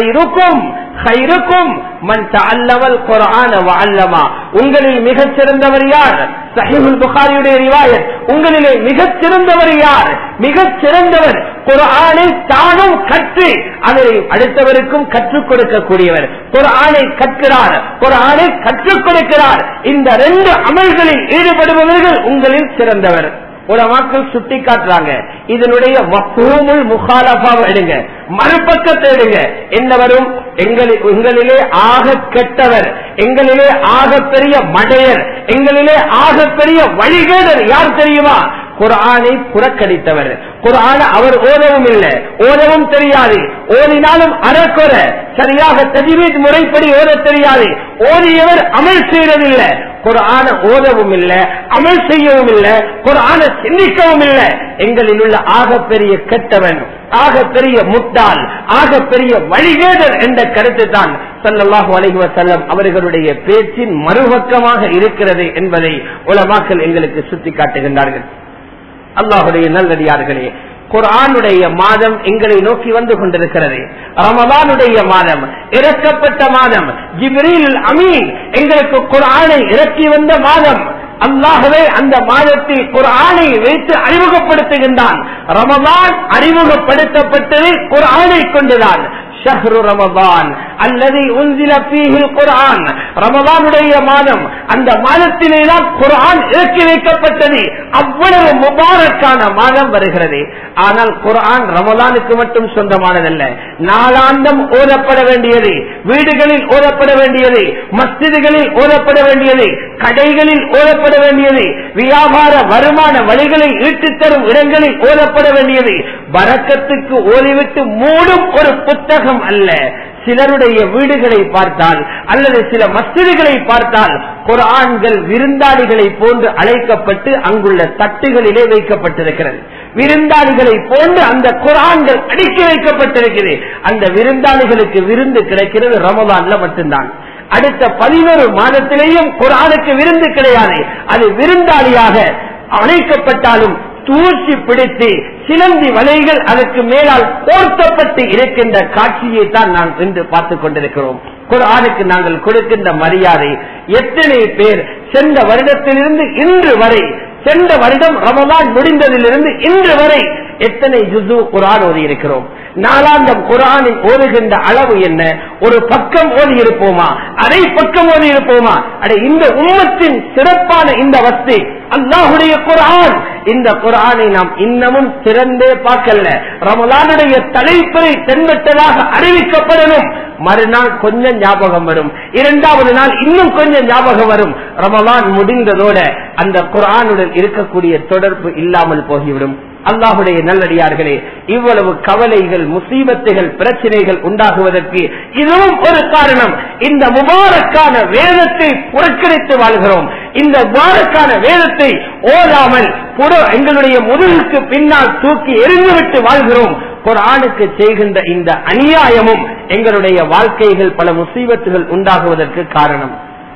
உங்களில் மிகச் சிறந்தவர் யார் சஹிபுல் புகாரியுடைய ரிவாயத் உங்களிலே மிகச் சிறந்தவர் யார் மிகச் சிறந்தவர் குரானை தானும் கற்று அதை அடுத்தவருக்கும் கற்றுக் கொடுக்கக்கூடியவர் குரானை கற்கிறார் குரானை கற்றுக் கொடுக்கிறார் இந்த ரெண்டு அமல்களில் ஈடுபடுபவர்கள் உங்களில் சிறந்தவர் உலமாக்கள் சுட்டி காட்டுறாங்க இதனுடைய வப்பூமுல் முகாலபாவை எடுங்க மறுபக்கத்தை எடுங்க என்ன வரும் எங்களிலே ஆக கெட்டவர் எங்களிலே ஆக பெரிய மடையர் எங்களிலே ஆக பெரிய வழிகேடர் யார் தெரியுமா குரானை புறக்கணித்தவர் குரான அவர் ஓதவும் இல்லை ஓதவும் தெரியாது ஓதினாலும் அறக்குற சரியாக தஜிவீத் முறைப்படி ஓத தெரியாது ஓதியவர் அமல் செய்யறதில்லை குரான ஓதவும் இல்லை அமல் செய்யவும் இல்லை குரான சிந்திக்கவும் இல்லை எங்களில் உள்ள ஆகப்பெரிய கெட்டவன் ஆக பெரிய முட்டாள் ஆக பெரிய வழிகேடர் என்ற கருத்து தான் சல்லாஹூ அலைஹி வசல்லம் அவர்களுடைய பேச்சின் மறுபக்கமாக இருக்கிறது என்பதை உலமாக்கள் எங்களுக்கு சுட்டி காட்டுகின்றார்கள் அல்லாஹுடைய நல்லடியார்களே குரானுடைய மாதம் எங்களை நோக்கி வந்து கொண்டிருக்கிறது ரமதானுடைய மாதம் இறக்கப்பட்ட மாதம் ஜிப்ரீல் அமீன் எங்களுக்கு குரானை இறக்கி வந்த மாதம் அல்லாகவே அந்த மாதத்தில் குரானை வைத்து அறிமுகப்படுத்துகின்றான் ரமதான் அறிமுகப்படுத்தப்பட்டது குரானை கொண்டுதான் ஷஹ்ரு ரமதான் அல்லது உந்தில பீஹில் குரான் ரமதானுடைய மாதம் அந்த மாதத்திலே தான் குரான் இறக்கி வைக்கப்பட்டது அவ்வளவு முபாரக்கான மாதம் வருகிறது ஆனால் குரான் ரமதானுக்கு மட்டும் சொந்தமானதல்ல நாளாந்தம் ஓதப்பட வேண்டியது வீடுகளில் ஓதப்பட வேண்டியது மஸ்திதுகளில் ஓதப்பட வேண்டியது கடைகளில் ஓதப்பட வேண்டியது வியாபார வருமான வழிகளை ஈட்டுத் தரும் இடங்களில் ஓதப்பட வேண்டியது வரக்கத்துக்கு ஓதிவிட்டு மூடும் ஒரு புத்தகம் அல்ல சிலருடைய வீடுகளை பார்த்தால் அல்லது சில மசிதிகளை பார்த்தால் குரான்கள் விருந்தாளிகளை போன்று அழைக்கப்பட்டு அங்குள்ள தட்டுகளிலே வைக்கப்பட்டிருக்கிறது விருந்தாளிகளை போன்று அந்த குரான்கள் அடுக்கி வைக்கப்பட்டிருக்கிறது அந்த விருந்தாளிகளுக்கு விருந்து கிடைக்கிறது ரமதான்ல மட்டும்தான் அடுத்த பதினோரு மாதத்திலேயும் குரானுக்கு விருந்து கிடையாது அது விருந்தாளியாக அழைக்கப்பட்டாலும் தூசி பிடித்து சிலந்தி வலைகள் அதற்கு மேலால் போர்த்தப்பட்டு இருக்கின்ற காட்சியை தான் நாம் இன்று பார்த்துக் கொண்டிருக்கிறோம் குரானுக்கு நாங்கள் கொடுக்கின்ற மரியாதை எத்தனை பேர் சென்ற வருடத்திலிருந்து இன்று வரை சென்ற வருடம் ரமலான் முடிந்ததிலிருந்து இன்று வரை எத்தனை ஜுசு குரான் ஓதி இருக்கிறோம் நாலாந்தம் குரானில் ஓதுகின்ற அளவு என்ன ஒரு பக்கம் ஓதி இருப்போமா அரை பக்கம் ஓதி இருப்போமா அட இந்த உம்மத்தின் சிறப்பான இந்த வஸ்து அல்லாஹுடைய குரான் இந்த குரானை நாம் இன்னமும் சிறந்தே பார்க்கல ரமலானுடைய தலைப்பை தென்பட்டதாக அறிவிக்கப்படணும் மறுநாள் கொஞ்சம் ஞாபகம் வரும் இரண்டாவது நாள் இன்னும் கொஞ்சம் ஞாபகம் வரும் ரமலான் முடிந்ததோட அந்த குரானுடன் இருக்கக்கூடிய தொடர்பு இல்லாமல் போகிவிடும் அல்லாஹுடைய நல்லடியார்களே இவ்வளவு கவலைகள் முசீபத்துகள் பிரச்சனைகள் உண்டாகுவதற்கு இதுவும் ஒரு காரணம் இந்த முபாரக்கான வேதத்தை புறக்கணித்து வாழ்கிறோம் இந்த முபாரக்கான வேதத்தை ஓதாமல் புற எங்களுடைய முதுகுக்கு பின்னால் தூக்கி எரிந்துவிட்டு வாழ்கிறோம் குரானுக்கு செய்கின்ற இந்த அநியாயமும் எங்களுடைய வாழ்க்கைகள் பல முசீபத்துகள் உண்டாகுவதற்கு காரணம்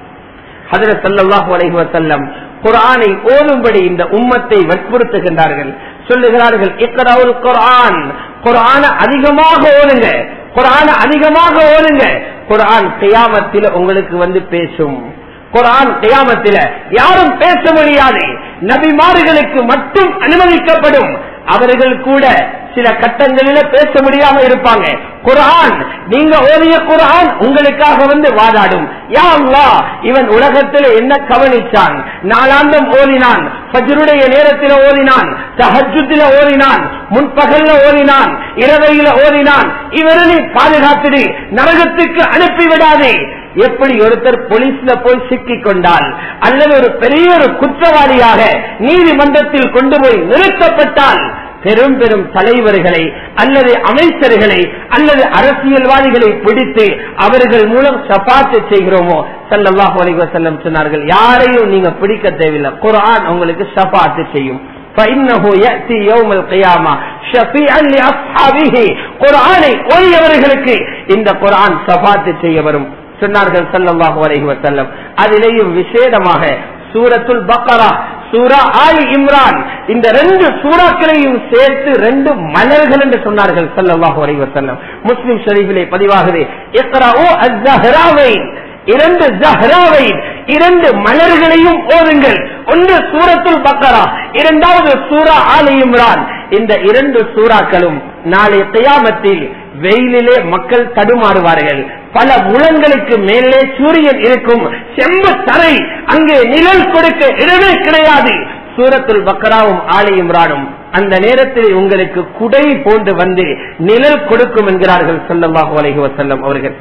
ஹதர சல்லாஹூ அலைஹி வசல்லம் குரானை ஓதும்படி இந்த உம்மத்தை வற்புறுத்துகின்றார்கள் சொல்லுகிறார்கள் இக்கரவுல் குரான் குரான அதிகமாக ஓதுங்க குரான அதிகமாக ஓதுங்க குரான் கியாமத்தில் உங்களுக்கு வந்து பேசும் குரான் கியாமத்தில யாரும் பேச முடியாது நபிமார்களுக்கு மட்டும் அனுமதிக்கப்படும் அவர்கள் கூட சில கட்டங்களில பேச முடியாம இருப்பாங்க குரான் நீங்க ஓதிய குரான் உங்களுக்காக வந்து வாதாடும் யா அல்லாஹ் இவன் உலகத்தில் என்ன கவனிச்சான் நாளாந்தம் ஓதினான் ஃபஜ்ருடைய நேரத்தில் ஓதினான் தஹஜுத்தில ஓதினான் முன்பகல்ல ஓதினான் இரவையில ஓதினான் இவரனை பாதுகாத்துடு நரகத்துக்கு அனுப்பிவிடாதே எப்படி ஒருத்தர் போலீஸ்ல போய் சிக்கிக் கொண்டால் அல்லது ஒரு பெரிய ஒரு குற்றவாளியாக நீதிமன்றத்தில் கொண்டு போய் நிறுத்தப்பட்டால் பெரும் பெரும் தலைவர்களை அல்லது அமைச்சர்களை அல்லது அரசியல்வாதிகளை பிடித்து அவர்கள் மூலம் சபாத்து செய்கிறோமோ சல்லல்லாஹு அலைஹி வஸல்லம் சொன்னார்கள் யாரையும் நீங்க பிடிக்க தேவையில்லை குர்ஆன் உங்களுக்கு சபாத்து செய்யும் فإنه يأتي يوم القيامة شفيعا لأصحابه குர்ஆனை ஓதியவர்களுக்கு இந்த குர்ஆன் சபாத்து செய்ய வரும் சொன்னார்கள் சல்லல்லாஹு அலைஹி வஸல்லம் அதிலேயும் விசேடமாக சூரத்துல் பக்கரா சூரா ஆலி இம்ரான் இந்த ரெண்டு சூறாக்களையும் சேர்த்து ரெண்டு மலர்கள் என்று சொன்னார்கள் சல்லல்லாஹு அலைஹி வஸல்லம் முஸ்லிம் ஷரீஃபிலே பதிவாகுது இக்ராஉ அஸ்-ஸஹ்ராவைன் இரண்டு ஜஹ்ராவை இரண்டு மலர்களையும் ஓதுங்கள் ஒன்று சூரத்துல் பக்கரா இரண்டாவது சூரா ஆலி இம்ரான் இந்த இரண்டு சூறாக்களும் நாளை கியாமத்தில் வெயிலிலே மக்கள் தடுமாறுவார்கள் பல முழங்களுக்கு மேலே சூரியன் இருக்கும் செம்பு தரை அங்கே நிழல் கொடுக்க இடமே கிடையாது சூரத்துல் பக்கராவும் ஆலி இம்ரானும் அந்த நேரத்தில் உங்களுக்கு குடை போன்று வந்து நிழல் கொடுக்கும் என்கிறார்கள் சொல்லல்லாஹு அலைஹி வஸல்லம் அவர்கள்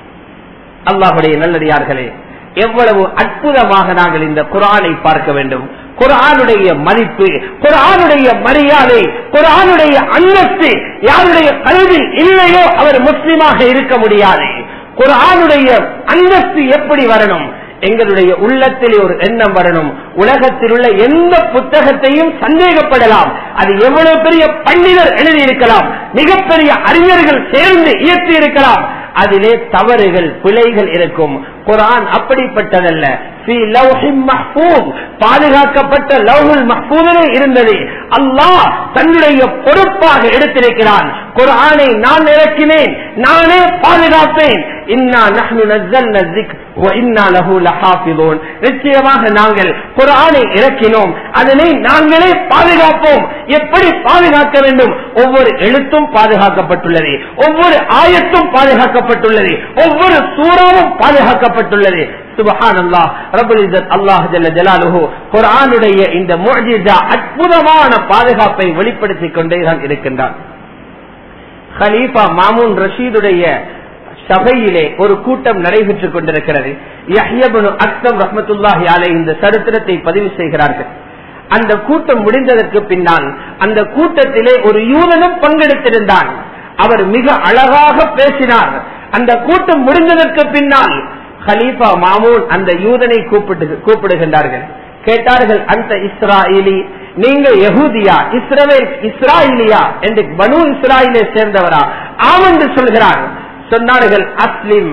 அல்லாஹுடைய நல்லடியார்களே எவ்வளவு அற்புதமாக நாங்கள் இந்த குரானை பார்க்க வேண்டும் குரானுடைய மதிப்பு குரானுடைய மரியாதை குரானுடைய அந்தஸ்து யாருடைய கல்வி இல்லையோ அவர் முஸ்லிமாக இருக்க முடியாது குரானுடைய அந்தஸ்து எப்படி வரணும் எங்களுடைய உள்ளத்தில் ஒரு எண்ணம் வரணும் உலகத்தில் உள்ள எந்த புத்தகத்தையும் சந்தேகப்படலாம் அது எவ்வளவு பெரிய பண்டிதர் எழுதியிருக்கலாம் மிகப்பெரிய அறிஞர்கள் சேர்ந்து இயற்றி இருக்கலாம் அதிலே தவறுகள் பிழைகள் இருக்கும் குரான் அப்படிப்பட்டதல்ல பாதுகாக்கப்பட்ட லவ்ஹுல் மஹ்பூதிலே இருந்தது அல்லாஹ் தன்னுடைய பொறுப்பாக எடுத்திருக்கிறான் குரானை நான் இறக்கினேன் நானே பாதுகாப்பேன் நிச்சயமாக நாங்கள் குரானை இறக்கினோம் அதனை நாங்களே பாதுகாப்போம் எப்படி பாதுகாக்க வேண்டும் ஒவ்வொரு எழுத்தும் பாதுகாக்கப்பட்டுள்ளது ஒவ்வொரு ஆயத்தும் பாதுகாக்கப்பட்டுள்ளது ஒவ்வொரு சூறாவும் பாதுகாக்கப்பட்டுள்ளது சுபஹான் அல்லாஹ் ரபுல் இzzat அல்லாஹ் ஜல்ல ஜலாலுஹு குர்ஆனுடைய இந்த முஅஜிஸா அற்புதமான பாதுகாப்பை வெளிப்படுத்திக் கொண்டே தான் இருக்கின்றார் ஹலீஃபா மாமூன் ரஷீதுடைய சபையிலே ஒரு கூட்டம் நடைபெற்றுக் கொண்டிருக்கிறது யஹ்யபனு அக்தம் ரஹமத்துல்லாஹி அலை இந்த சரித்திரத்தை பதிவு செய்கிறார்கள் அந்த கூட்டம் முடிந்ததற்கு பின்னால் அந்த கூட்டத்திலே ஒரு யூதனும் பங்கெடுத்திருந்தான் அவர் மிக அழகாக பேசினார் அந்த கூட்டம் முடிந்ததற்கு பின்னால் ஹலீஃபா மாமூன் அந்த யூதனை கூப்பிட்டு கூப்பிடுகின்றார்கள் கேட்டார்கள் அந்த இஸ்ராயிலி நீங்க யகுதியா இஸ்ரவேல் இஸ்ராயிலியா என்று பனு இஸ்ராயிலை சேர்ந்தவரா ஆமென்று சொல்கிறார் சொன்னார்கள் அஸ்லிம்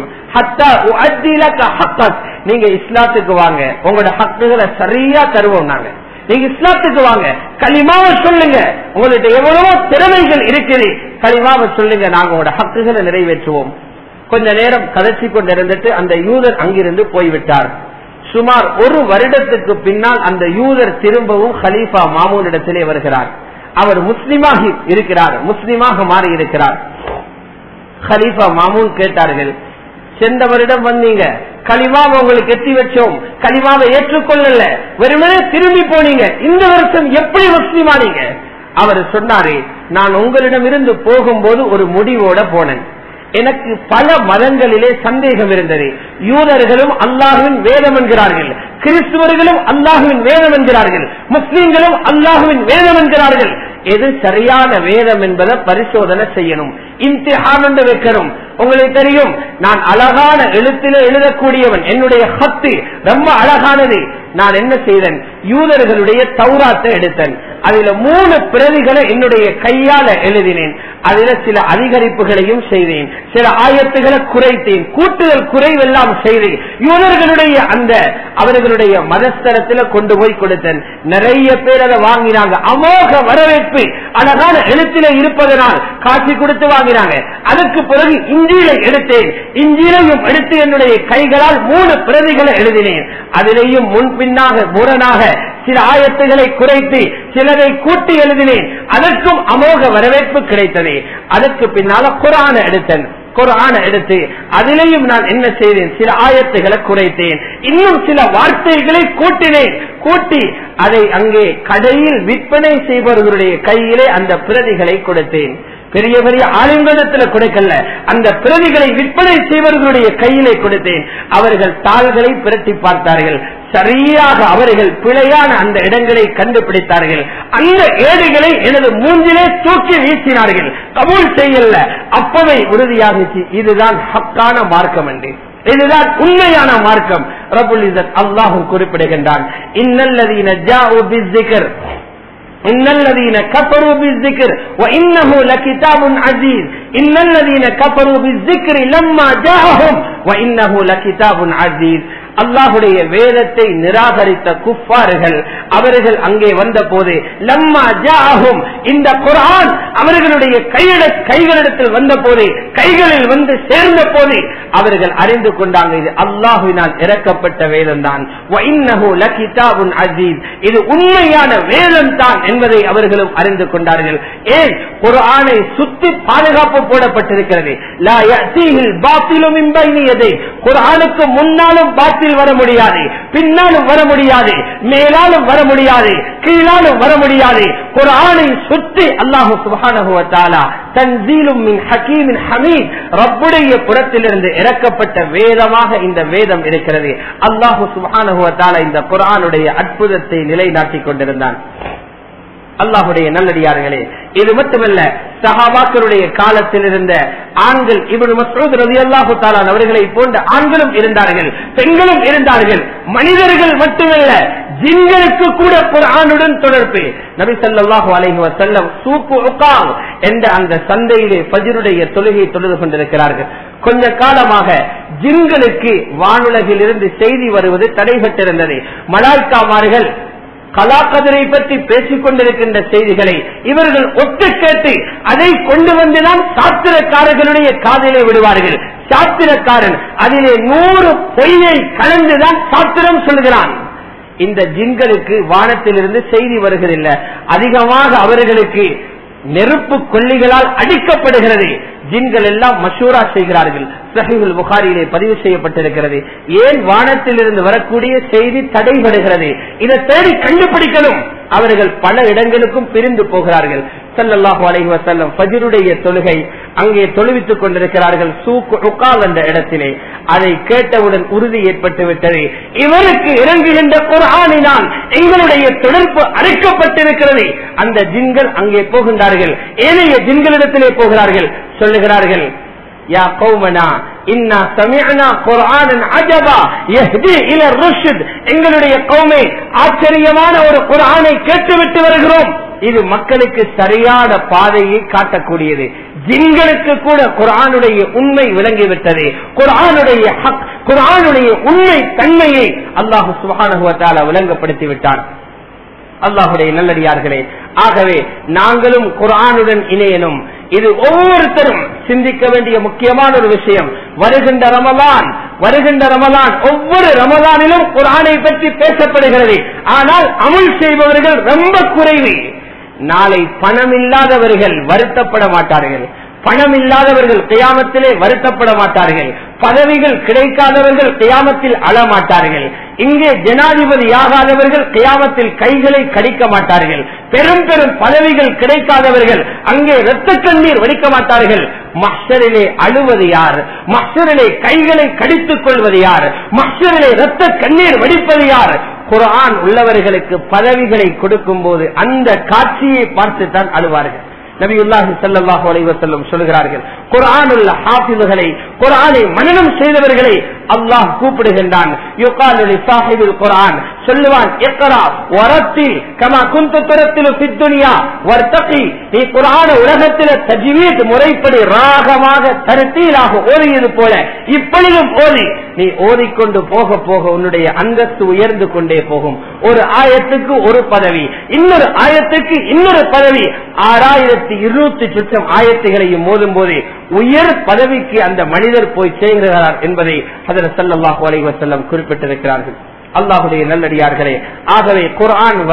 நீங்க இஸ்லாத்துக்கு வாங்க உங்களோட ஹக்குகளை சரியா தருவோம் நாங்க நீங்க இஸ்லாத்துக்கு வாங்க களிமாவை சொல்லுங்க உங்கள்கிட்ட எவ்வளவோ திறமைகள் இருக்குது களிமாவை சொல்லுங்க நாங்க உங்களோட ஹக்குகளை நிறைவேற்றுவோம் கொஞ்ச நேரம் கதைச்சு கொண்டிருந்துட்டு அந்த யூதர் அங்கிருந்து போய்விட்டார் சுமார் ஒரு வருடத்துக்கு பின்னால் அந்த யூதர் திரும்பவும் ஹலீஃபா மாமூனிடத்திலே வருகிறார் அவர் முஸ்லிமாக இருக்கிறார் முஸ்லிமாக மாறி இருக்கிறார் ஹலீஃபா மாமூன் கேட்டார்கள் சென்ற வருடம் வந்தீங்க களிமாவை உங்களுக்கு எத்தி வச்சோம் களிமாவை ஏற்றுக்கொள்ளல வெறுமனே திரும்பி போனீங்க இந்த வருஷம் எப்படி முஸ்லிமானீங்க அவர் சொன்னாரு நான் உங்களிடம் இருந்து போகும்போது ஒரு முடிவோட போனேன் எனக்கு பல மதங்களிலே சந்தேகம் இருந்தது யூதர்களும் அல்லாஹுவின் வேதம் என்கிறார்கள் கிறிஸ்துவர்களும் அல்லாஹுவின் வேதம் என்கிறார்கள் முஸ்லீம்களும் அல்லாஹுவின் வேதம் என்கிறார்கள் எது சரியான வேதம் என்பதை பரிசோதனை செய்யணும் இம்திஹான் என்று வைக்கணும் உங்களுக்கு தெரியும் நான் அழகான எழுத்தில எழுதக்கூடியவன் என்னுடைய ஹத்து ரொம்ப அழகானது நான் என்ன செய்தேன் யூதர்களுடைய தௌராத்தை எடுத்தேன் அதுல மூணு பிரதிகளை என்னுடைய கையால எழுதினேன் அதுல சில அதிகரிப்புகளையும் செய்தேன் சில ஆயத்துகளை குறைத்தேன் கூட்டுதல் குறைவெல்லாம் செய்தேன் யூதர்களுடைய அந்த அவர்களுடைய மதஸ்தலத்துல கொண்டு போய் கொடுத்தேன் நிறைய பேர் அதை வாங்கினாங்க அமோக வரவேற்பு அழகான எழுத்தில இருப்பதனால் காட்சி கொடுத்து வாங்கினாங்க அதுக்கு பிறகு இஞ்சியில எடுத்தேன் இஞ்சியிலையும் எடுத்து என்னுடைய கைகளால் மூணு பிரதிகளை எழுதினேன் அதிலேயும் முன்பின்னாக முரணாக சில ஆயத்துகளை குறைத்து சிலரை கூட்டி எழுதினேன் அதற்கும் அமோக வரவேற்பு கிடைத்தது அதற்கு பின்னால குரான எடுத்தேன் குரான எடுத்து அதிலேயும் நான் என்ன செய்தேன் சில ஆயத்துகளை குறைத்தேன் இன்னும் சில வார்த்தைகளை கூட்டினேன் கூட்டி அதை அங்கே கடையில் விற்பனை செய்பவர்களுடைய கையிலே அந்த பிரதிகளை கொடுத்தேன் பெரிய பெரிய ஆளுங்களிடத்தில் கொடுக்கல அந்த பிரதிகளை விற்பனை செய்வர்களுடைய கையிலே கொடுத்தேன் அவர்கள் தாள்களை பிரட்டி பார்த்தார்கள் சரியாக அவர்கள் பிழையான அந்த இடங்களை கண்டுபிடித்தார்கள் அந்த ஏடுகளை எனது மூஞ்சிலே தூக்கி வீசினார்கள் கபூல் செய்யல அப்பவே உறுதியாகிச்சு இதுதான் ஹக்கான மார்க்கம் என்று இதுதான் உண்மையான மார்க்கம் ரபுல் இசத் அல்லாஹும் குறிப்பிடுகின்றான் இன்னல்லதீன ஜாஉ பிஸ்ஸிக்ர் إن الذين كفروا بالذكر وإنه لكتاب عزيز إن الذين كفروا بالذكر لما جاءهم وإنه لكتاب عزيز அல்லாஹுடைய வேதத்தை நிராகரித்த குஃபார்கள் அவர்கள் அங்கே வந்த போது லம்மா ஜாகும் இந்த குரான் அவர்களுடைய கையிட கைகளிடத்தில் வந்த போது கைகளில் வந்து சேர்ந்த போது அவர்கள் அறிந்து கொண்டாங்க இது அல்லாஹுவினால் இறக்கப்பட்ட வேதம் தான் அசீஸ் இது உண்மையான வேதம் தான் என்பதை அவர்களும் அறிந்து கொண்டார்கள் ஏன் ஒரு ஆணை சுத்தி பாதுகாப்பு போடப்பட்டிருக்கிறது குரானுக்கு முன்னாலும் பாத்தில் வர முடியாது பின்னாலும் வர முடியாது மேலாலும் வர முடியாது கீழாலும் வர முடியாது குரானை சுற்றி அல்லாஹு சுபானுவத்தாலா தன்சீலும் மின் ஹக்கீமின் ஹமீத் ரப்புடைய புறத்திலிருந்து இறக்கப்பட்ட வேதமாக இந்த வேதம் இருக்கிறது அல்லாஹு சுபானுவத்தாலா இந்த குரானுடைய அற்புதத்தை நிலைநாட்டிக் கொண்டிருந்தான் அல்லாஹுடைய நல்லடியார்களே இது மட்டுமல்ல சஹாபாக்களுடைய காலத்தில் இருந்த ஆண்கள் இவரு மசூத் ரவி அல்லாஹு தாலான் அவர்களை போன்ற ஆண்களும் இருந்தார்கள் பெண்களும் இருந்தார்கள் மனிதர்கள் மட்டுமல்ல ஜின்களுக்கு கூட குரானுடன் தொடர்பு நபி சல்லாஹூ அலைஹி வசல்லம் சூப்பு உக்காவ் என்ற அந்த சந்தையிலே பஜருடைய தொழுகை தொழுது கொண்டிருக்கிறார்கள் கொஞ்ச காலமாக ஜின்களுக்கு வானுலகில் இருந்து செய்தி வருவது தடைபட்டிருந்தது மலாய்க்காமார்கள் கலாக்கதரை பற்றி பேசிக் கொண்டிருக்கின்ற செய்திகளை இவர்கள் ஒட்டு கேட்டு அதை கொண்டு வந்துதான் சாத்திரக்காரர்களுடைய காதலை விடுவார்கள் சாத்திரக்காரன் அதிலே நூறு பொய்யை கலந்துதான் சாத்திரம் சொல்கிறான் இந்த ஜின்களுக்கு வானத்திலிருந்து செய்தி வருகிறதில்லை அதிகமாக அவர்களுக்கு நெருப்பு கொல்லிகளால் அடிக்கப்படுகிறது ஜின்கள் எல்லாம் மஷூரா செய்கிறார்கள் சஹிபுல் புகாரியிலே பதிவு செய்யப்பட்டிருக்கிறது ஏன் வானத்தில் இருந்து வரக்கூடிய செய்தி தடைபடுகிறது இதை தேடி கண்டுபிடிக்கணும் அவர்கள் பல இடங்களுக்கும் பிரிந்து போகிறார்கள் சல்லல்லாஹு அலைஹி வசல்லம் ஃபஜ்ருடைய தொழுகை அங்கே தொழுவித்துக் கொண்டிருக்கிறார்கள் சூக்கு உக்கால் என்ற இடத்திலே அதை கேட்டவுடன் உறுதி ஏற்பட்டு விட்டது இவருக்கு இறங்குகின்ற குரானினால் எங்களுடைய தொடர்பு அழைக்கப்பட்டிருக்கிறது அந்த ஜின்கள் அங்கே போகின்றார்கள் ஏனைய ஜின்களிடத்திலே போகிறார்கள் சொல்லுகிறார்கள் யா கௌமனா இன்னா சமிஅனா குர்ஆனன் அஜபா யஹ்தி இல ருஷ்த் எங்களுடைய கௌமே ஆச்சரியமான ஒரு குர்ஆனை கேட்டுவிட்டு வருகிறோம் இது மக்களுக்கு சரியான பாதையை காட்டக்கூடியது ஜின்களுக்கு கூட குரானுடைய உண்மை விளங்கிவிட்டது குரானுடைய ஹக் குரானுடைய உண்மை தன்மையை அல்லாஹு சுபானுவத்தால விளங்கப்படுத்தி விட்டான் அல்லாஹுடைய நல்லடியார்களே ஆகவே நாங்களும் குரானுடன் இணையனும் இது ஒவ்வொருத்தரும் சிந்திக்க வேண்டிய முக்கியமான ஒரு விஷயம் வருகின்ற ரமலான் வருகின்ற ரமலான் ஒவ்வொரு ரமலானிலும் குரானை பற்றி பேசப்படுகிறது ஆனால் அமுல் செய்பவர்கள் ரொம்ப குறைவு நாளை பணம் இல்லாதவர்கள் வருத்தப்பட மாட்டார்கள் பணம் இல்லாதவர்கள் கியாமத்திலே வருத்தப்பட மாட்டார்கள் பதவிகள் கிடைக்காதவர்கள் கியாமத்தில் அழமாட்டார்கள் இங்கே ஜனாதிபதி ஆகாதவர்கள் கியாமத்தில் கைகளை கடிக்க மாட்டார்கள் பெரும் பெரும் பதவிகள் கிடைக்காதவர்கள் அங்கே இரத்த கண்ணீர் வடிக்க மாட்டார்கள் மஷரிலே அழுவது யார் மஷரிலே கைகளை கடித்துக் கொள்வது யார் மஷரிலே இரத்த கண்ணீர் வடிப்பது யார் குரான் உள்ளவர்களுக்கு பதவிகளை கொடுக்கும் போது அந்த காட்சியை பார்த்து தான் அழுவார்கள் நபியுல்லாஹி சல்லாஹு அலைவசல்லம் சொல்கிறார்கள் குரான் உள்ள ஹாஃபிதுகளை குரானை மனநம் செய்தவர்களை அல்லாஹ் கூப்பிடுகின்றான் குரான் சொல்லுவான் எக்கரா வரத்தில் கமா குந்த துரத்திலும் சித்துனியா வர்த்தகி நீ குரான உலகத்தில தஜ்வீத் முறைப்படி ராகமாக தருத்தீராக ஓதியது போல இப்பொழுதும் ஓதி நீ ஓதிக்கொண்டு போக போக உன்னுடைய அந்தஸ்து உயர்ந்து கொண்டே போகும் ஒரு ஆயத்துக்கு ஒரு பதவி இன்னொரு ஆயத்துக்கு இன்னொரு பதவி ஆறாயிரத்தி இருநூத்தி சுற்றம் ஆயத்துகளையும் மோதும் போது உயர் பதவிக்கு அந்த மனிதர் போய் சேர்கிறார் என்பதை அதில் சல்லாஹூ அலைவசல்லம் குறிப்பிட்டிருக்கிறார்கள் அல்லாஹுடைய நல்லடியார்களே ஆகவே குரான் வர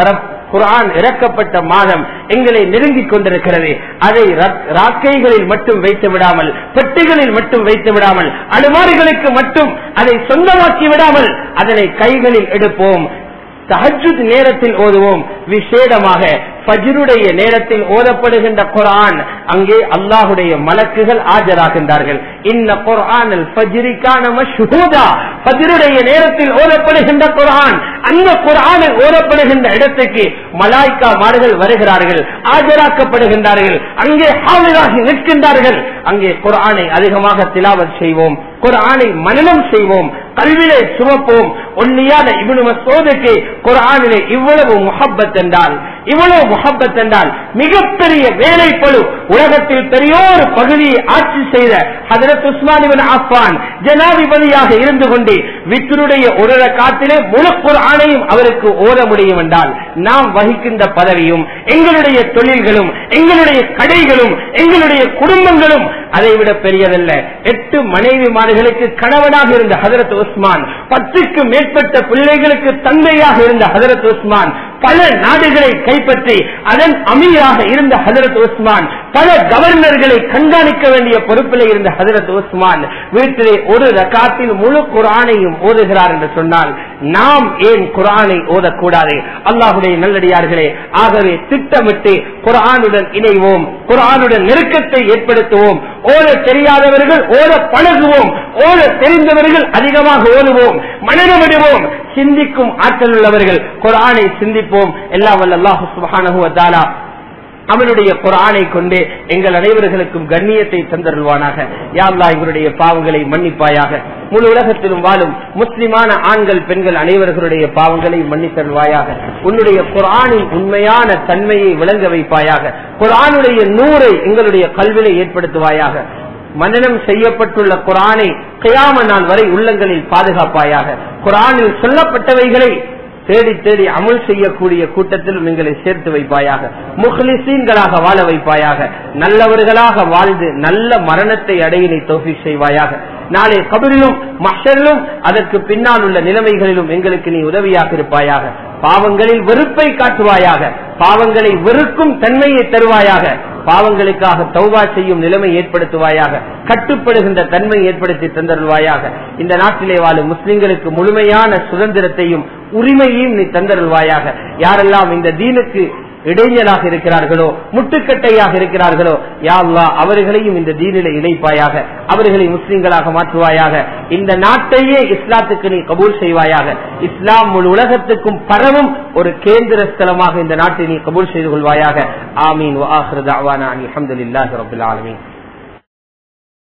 குரான் இறக்கப்பட்ட மாதம் எங்களை நெருங்கிக் கொண்டிருக்கிறது அதை ராக்கைகளில் மட்டும் வைத்து விடாமல் பெட்டிகளில் மட்டும் வைத்து விடாமல் அலுமாரிகளுக்கு மட்டும் அதை சொந்தமாக்கி விடாமல் அதனை கைகளில் எடுப்போம் தஹஜுத் நேரத்தில் ஓதுவோம் விசேடமாக ஃபஜ்ருடைய நேரத்தில் ஓதப்படுகின்ற குரான் அங்கே அல்லாஹுடைய மலக்குகள் ஆஜராகின்றார்கள் இன்ன குரான் ஃபஜ்ரிக்கான மஷ்ஹூதா ஃபஜ்ருடைய நேரத்தில் ஓதப்படுகின்ற குரான் அந்த குரானில் ஓதப்படுகின்ற இடத்துக்கு மலாய்க்கா மார்கள் வருகிறார்கள் ஆஜராக்கப்படுகின்றார்கள் அங்கே ஹாவிலாகி நிற்கின்றார்கள் அங்கே குரானை அதிகமாக திலாவத் செய்வோம் குரானை மனநம் செய்வோம் கல்வியை சுமப்போம் ஒன்னியான இவனு மசோதைக்கு குரானிலே இவ்வளவு முகப்பத் என்றால் இவ்வளவு முகப்பத் என்றால் மிகப்பெரிய வேலை பழு உலகத்தில் பெரியோரு பகுதியை ஆட்சி செய்த ஹதரத் உஸ்மானிபின் ஆஃபான் ஜனாதிபதியாக இருந்து கொண்டு வித்தருடைய ஒரு காத்திலே முழு குரானையும் அவருக்கு ஓத முடியும் என்றால் நாம் வகிக்கின்ற பதவியும் எங்களுடைய தொழில்களும் எங்களுடைய கடைகளும் எங்களுடைய குடும்பங்களும் அதை விட பெரியதல்ல எட்டு மனைவிமார்களுக்கு கணவனாக இருந்த ஹதரத் உஸ்மான் பத்துக்கு மேற்பட்ட பிள்ளைகளுக்கு தந்தையாக இருந்த ஹதரத் உஸ்மான் பல நாடுகளை கைப்பற்றி அதன் அமீராக இருந்த ஹதரத் உஸ்மான் பல கவர்னர்களை கண்காணிக்க வேண்டிய பொறுப்பில் இருந்த ஹதரத் உஸ்மான் வீட்டிலே ஒரு ரகாத்தில் முழு குரானையும் ஓதுகிறார் என்று சொன்னால் நாம் ஏன் குரானை ஓதக்கூடாது அல்லாஹுடைய நல்லடியார்களே ஆகவே திட்டமிட்டு குரானுடன் இணைவோம் குரானுடன் நெருக்கத்தை ஏற்படுத்துவோம் ஓத தெரியாதவர்கள் ஓத பழகுவோம் ஓத தெரிந்தவர்கள் அதிகமாக ஓதுவோம் மனநமிடுவோம் சிந்திக்கும் ஆற்றல் உள்ளவர்கள் குரானை சிந்திப்போம் எல்லாம் வல்ல அல்லாஹு சுபஹானஹு வ தஆலா அவனுடைய குரானை கொண்டு எங்கள் அனைவர்களுக்கும் கண்ணியத்தை தந்தருள்வானாக யாவ்லா இவருடைய பாவங்களை மன்னிப்பாயாக முழு உலகத்திலும் வாழும் முஸ்லிமான ஆண்கள் பெண்கள் அனைவர்களுடைய பாவங்களை மன்னித்தருள்வாயாக உன்னுடைய குரானின் உண்மையான தன்மையை விளங்க வைப்பாயாக குரானுடைய நூறை எங்களுடைய கல்வியை ஏற்படுத்துவாயாக மனநம் செய்யப்பட்டுள்ள குரானை கியாம நாள் வரை உள்ளங்களில் பாதுகாப்பாயாக குரானில் சொல்லப்பட்டவைகளை தேடி தேடி அமல் செய்யக்கூடிய கூட்டத்திலும் எங்களை சேர்த்து வைப்பாயாக முஹ்லிசீன்களாக வாழ வைப்பாயாக நல்லவர்களாக வாழ்ந்து நல்ல மரணத்தை அடையினை தோஃபி செய்வாயாக நாளை கபிரிலும் மஷரிலும் அதற்கு பின்னால் உள்ள நிலைமைகளிலும் எங்களுக்கு நீ உதவியாக இருப்பாயாக பாவங்களில் வெறுப்பை காட்டுவாயாக பாவங்களை வெறுக்கும் தன்மையை தருவாயாக பாவங்களுக்காக தௌபா செய்யும் நிலைமை ஏற்படுத்துவாயாக கட்டுப்படுகின்ற தன்மை ஏற்படுத்தி தந்தருள்வாயாக இந்த நாட்டிலே வாழும் முஸ்லிம்களுக்கு முழுமையான சுதந்திரத்தையும் உரிமையையும் நீ தந்தருள்வாயாக யாரெல்லாம் இந்த தீனுக்கு இடைஞ்சலாக இருக்கிறார்களோ முட்டுக்கட்டையாக இருக்கிறார்களோ யாழ்லா அவர்களையும் இந்த தீனில இணைப்பாயாக அவர்களை முஸ்லிம்களாக மாற்றுவாயாக இந்த நாட்டையே இஸ்லாத்துக்கு நீ கபூல் செய்வாயாக இஸ்லாம் முழு உலகத்துக்கும் பரவும் ஒரு கேந்திர ஸ்தலமாக இந்த நாட்டை நீ கபூல் செய்து கொள்வாயாக ஆமீன் அலமதுல்லாஹி ரபுல் ஆலமீன்